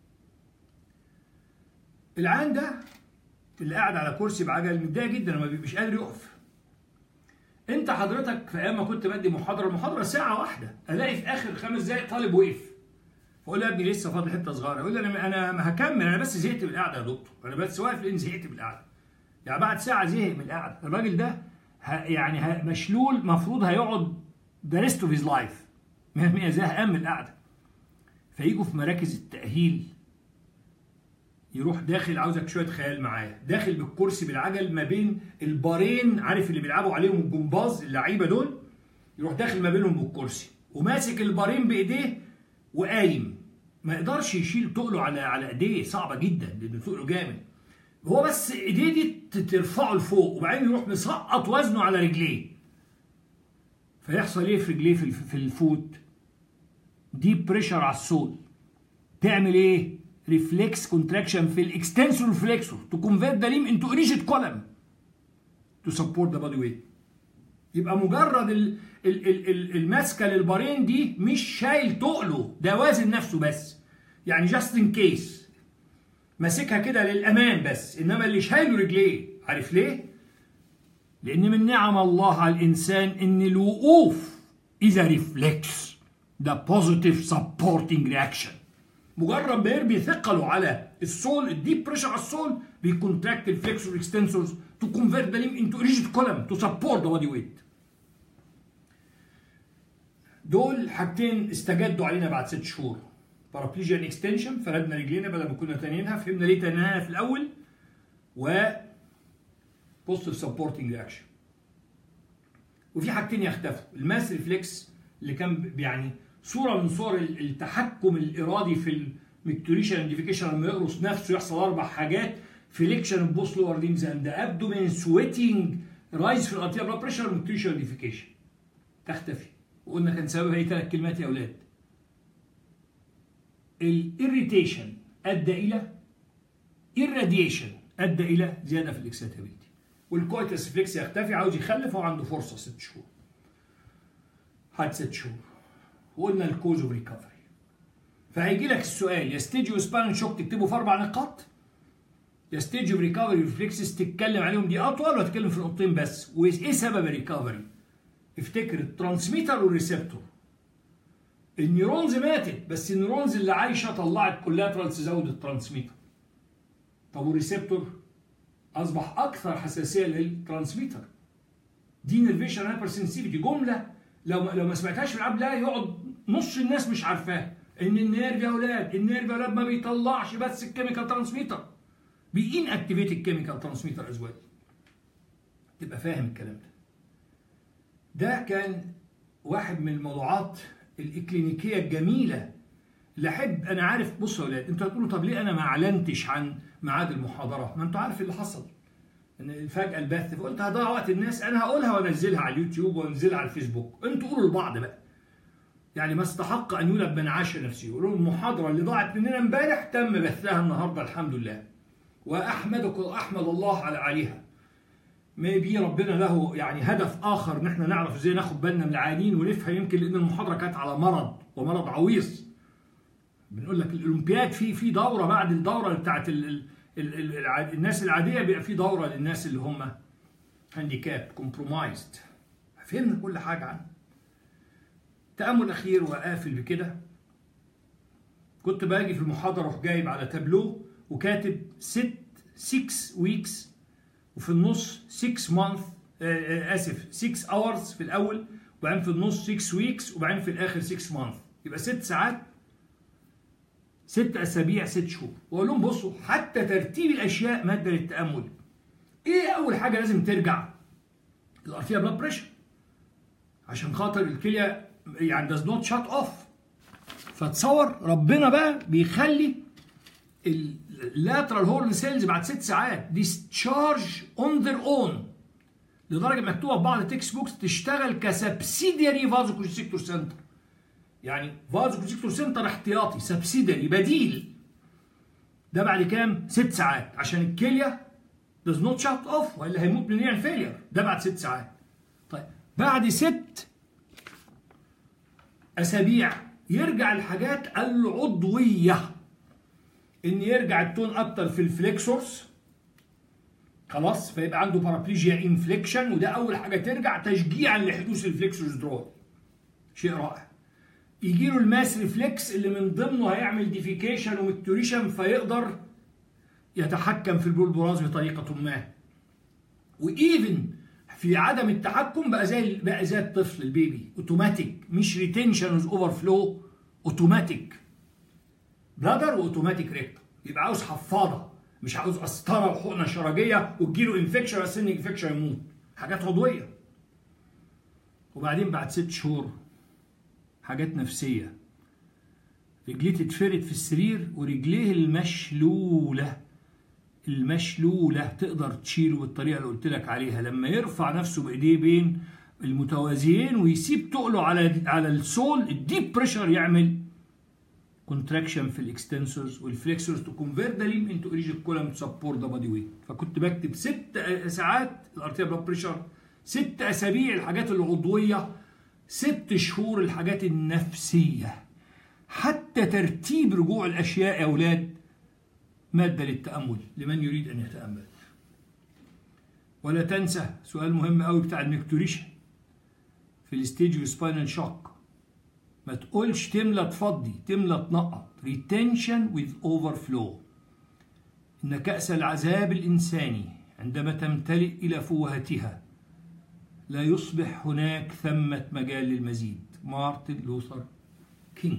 [SPEAKER 1] العان ده اللي قاعد على كرسي بعجل متضايق جدا ما مش قادر يقف انت حضرتك في ايام ما كنت بدي محاضره المحاضره ساعه واحده الاقي في اخر خمس دقائق طالب وقف فاقول له يا ابني لسه فاضل حته صغيره يقول لي انا انا ما هكمل انا بس زهقت من القعده يا دكتور انا بس واقف لان زهقت من القعده يعني بعد ساعه زهق من القعده الراجل ده يعني مشلول المفروض هيقعد ذا ريست اوف هيز لايف زهقان من القعده فيجوا في مراكز التاهيل يروح داخل عاوزك شويه خيال معايا داخل بالكرسي بالعجل ما بين البارين عارف اللي بيلعبوا عليهم الجمباز اللعيبه دول يروح داخل ما بينهم بالكرسي وماسك البارين بايديه وقايم ما يقدرش يشيل تقله على على ايديه صعبه جدا لان تقله جامد هو بس ايديه دي ترفعه لفوق وبعدين يروح مسقط وزنه على رجليه فيحصل ايه في رجليه في في الفوت ديب بريشر على السول تعمل ايه ريفلكس كونتراكشن في الاكستنسور فليكسور تو كونفيرت ذا ليم انتو ريجيد كولم تو سبورت ذا بادي ويت يبقى مجرد ال ال ال ال الماسكه للبارين دي مش شايل تقله ده وازن نفسه بس يعني جاست ان كيس ماسكها كده للامان بس انما اللي شايله رجليه عارف ليه؟ لان من نعم الله على الانسان ان الوقوف اذا ريفلكس ده بوزيتيف سبورتنج رياكشن مجرد ما يرمي ثقله على السول الديب بريشر على السول بيكونتراكت الفليكسور اكستنسورز تو كونفيرت ذا ليم انتو ريجيد كولم تو سبورت ذا بودي ويت دول حاجتين استجدوا علينا بعد ست شهور بارابليجيان اكستنشن فردنا رجلينا بدل ما كنا تانيينها فهمنا ليه تانيينها في الاول و بوزيتيف سبورتنج رياكشن وفي حاجتين يختفوا الماس ريفلكس اللي كان يعني صوره من صور التحكم الارادي في المكتوريشن انديفيكيشن لما يقرص نفسه يحصل اربع حاجات فليكشن بوست لور ليمز اند ابدومين سويتنج رايز في الارتيا بلاد بريشر مكتوريشن انديفيكيشن تختفي وقلنا كان سببها ايه ثلاث كلمات يا اولاد الاريتيشن ادى الى irradiation ادى الى زياده في الاكسيتابيلتي والكويتس فليكس يختفي عاوز يخلف هو عنده فرصه ست شهور حد ست شهور وقلنا الكوز اوف ريكفري فهيجي لك السؤال يا ستيج وسبان شوك تكتبه في اربع نقاط يا ستيج اوف ريكفري ريفلكسز تتكلم عليهم دي اطول ولا تتكلم في نقطتين بس وايه سبب الريكفري افتكر الترانسميتر والريسبتور النيورونز ماتت بس النيورونز اللي عايشه طلعت كولاترال تزود الترانسميتر طب والريسبتور اصبح اكثر حساسيه للترانسميتر دي نرفيشن هايبر سنسيفيتي جمله لو لو ما سمعتهاش في العاب لا يقعد نص الناس مش عارفاها ان النيرف يا اولاد النيرف يا اولاد ما بيطلعش بس الكيميكال ترانسميتر بيين اكتيفيت الكيميكال ترانسميتر از ويل تبقى فاهم الكلام ده ده كان واحد من الموضوعات الاكلينيكيه الجميله اللي احب انا عارف بصوا يا اولاد انتوا هتقولوا طب ليه انا ما اعلنتش عن ميعاد المحاضره ما انتوا عارف اللي حصل ان فجاه البث فقلت هضيع وقت الناس انا هقولها وانزلها على اليوتيوب وانزلها على الفيسبوك انتوا قولوا لبعض بقى يعني ما استحق ان يولد من عاش نفسه يقولوا المحاضره اللي ضاعت مننا امبارح تم بثها النهارده الحمد لله واحمدك احمد الله على عليها ميبي ربنا له يعني هدف اخر ان احنا نعرف ازاي ناخد بالنا من العيانين ونفهم يمكن لان المحاضره كانت على مرض ومرض عويص بنقول لك الاولمبياد في في دوره بعد الدوره بتاعت ال ال ال ال الناس العاديه بيبقى في دوره للناس اللي هم هانديكاب كومبرومايزد فهمنا كل حاجه عنه تامل اخير وقافل بكده كنت باجي في المحاضره اروح جايب على تابلو وكاتب ست 6 ويكس وفي النص 6 مانث اسف 6 اورز في الاول وبعدين في النص 6 ويكس وبعدين في الاخر 6 مانث يبقى 6 ساعات ست اسابيع ست شهور واقول لهم بصوا حتى ترتيب الاشياء ماده للتامل ايه اول حاجه لازم ترجع الارتيا بلاد بريشر عشان خاطر الكليه يعني does not shut off فتصور ربنا بقى بيخلي اللاترال هورن سيلز بعد ست ساعات ديسشارج اون ذير اون لدرجه مكتوبه في بعض التكست بوكس تشتغل كسبسيدياري فازو كونستريكتور سنتر يعني فازو كونستريكتور سنتر احتياطي سبسيدياري بديل ده بعد كام؟ ست ساعات عشان الكليه does not shut off والا هيموت من يعني فيلير ده بعد ست ساعات طيب بعد ست اسابيع يرجع الحاجات العضويه ان يرجع التون اكتر في الفليكسورز خلاص فيبقى عنده بارابليجيا انفليكشن وده اول حاجه ترجع تشجيعا لحدوث الفليكسورز درول شيء رائع يجي له الماس ريفلكس اللي من ضمنه هيعمل ديفيكيشن ومكتوريشن فيقدر يتحكم في البولبراز بطريقه ما وايفن في عدم التحكم بقى زي بقى زي الطفل البيبي اوتوماتيك مش ريتنشن اوفر فلو اوتوماتيك بلادر واوتوماتيك ريكتم يبقى عاوز حفاضه مش عاوز قسطره وحقنه شرجيه وتجيله انفكشن وسن انفكشن يموت حاجات عضويه وبعدين بعد ست شهور حاجات نفسيه رجليه تتفرد في السرير ورجليه المشلوله المشلوله تقدر تشيله بالطريقه اللي قلت لك عليها لما يرفع نفسه بايديه بين المتوازيين ويسيب تقله على على السول الديب بريشر يعمل كونتراكشن في الاكستنسورز والفليكسورز تو كونفيرت ذا ليم انتو اوريجيك كولم سبورت ذا بادي ويت فكنت بكتب ست ساعات الارتيا بلاد بريشر ست اسابيع الحاجات العضويه ست شهور الحاجات النفسيه حتى ترتيب رجوع الاشياء يا اولاد ماده للتامل لمن يريد ان يتامل ولا تنسى سؤال مهم قوي بتاع الميكتوريشن في الستيج سباينال شوك ما تقولش تملى تفضي تملى تنقط ريتنشن with overflow إن كأس العذاب الإنساني عندما تمتلئ إلى فوهتها لا يصبح هناك ثمة مجال للمزيد مارتن لوثر كينج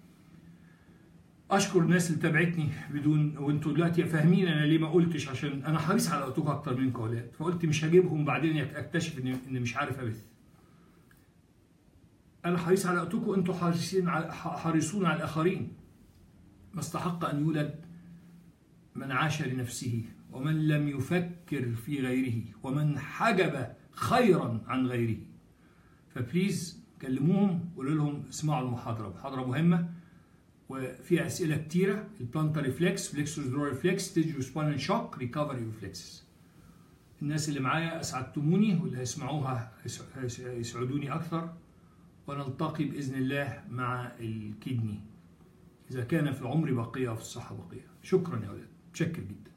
[SPEAKER 1] اشكر الناس اللي تابعتني بدون وانتوا دلوقتي فاهمين انا ليه ما قلتش عشان انا حريص على وقتكم اكتر منكم اولاد فقلت مش هجيبهم بعدين اكتشف اني إن مش عارف ابث انا حريص على وقتكم انتوا حريصين على حريصون على الاخرين ما استحق ان يولد من عاش لنفسه ومن لم يفكر في غيره ومن حجب خيرا عن غيره فبليز كلموهم وقولوا لهم اسمعوا المحاضره محاضره مهمه وفيها اسئله كتيره البلانتر ريفلكس فليكسورز درو ريفلكس ستيج سباينال شوك ريكفري ريفلكس الناس اللي معايا اسعدتموني واللي هيسمعوها يسعدوني اكثر ونلتقي باذن الله مع الكدني اذا كان في العمر بقيه وفي الصحه بقيه شكرا يا اولاد متشكر جدا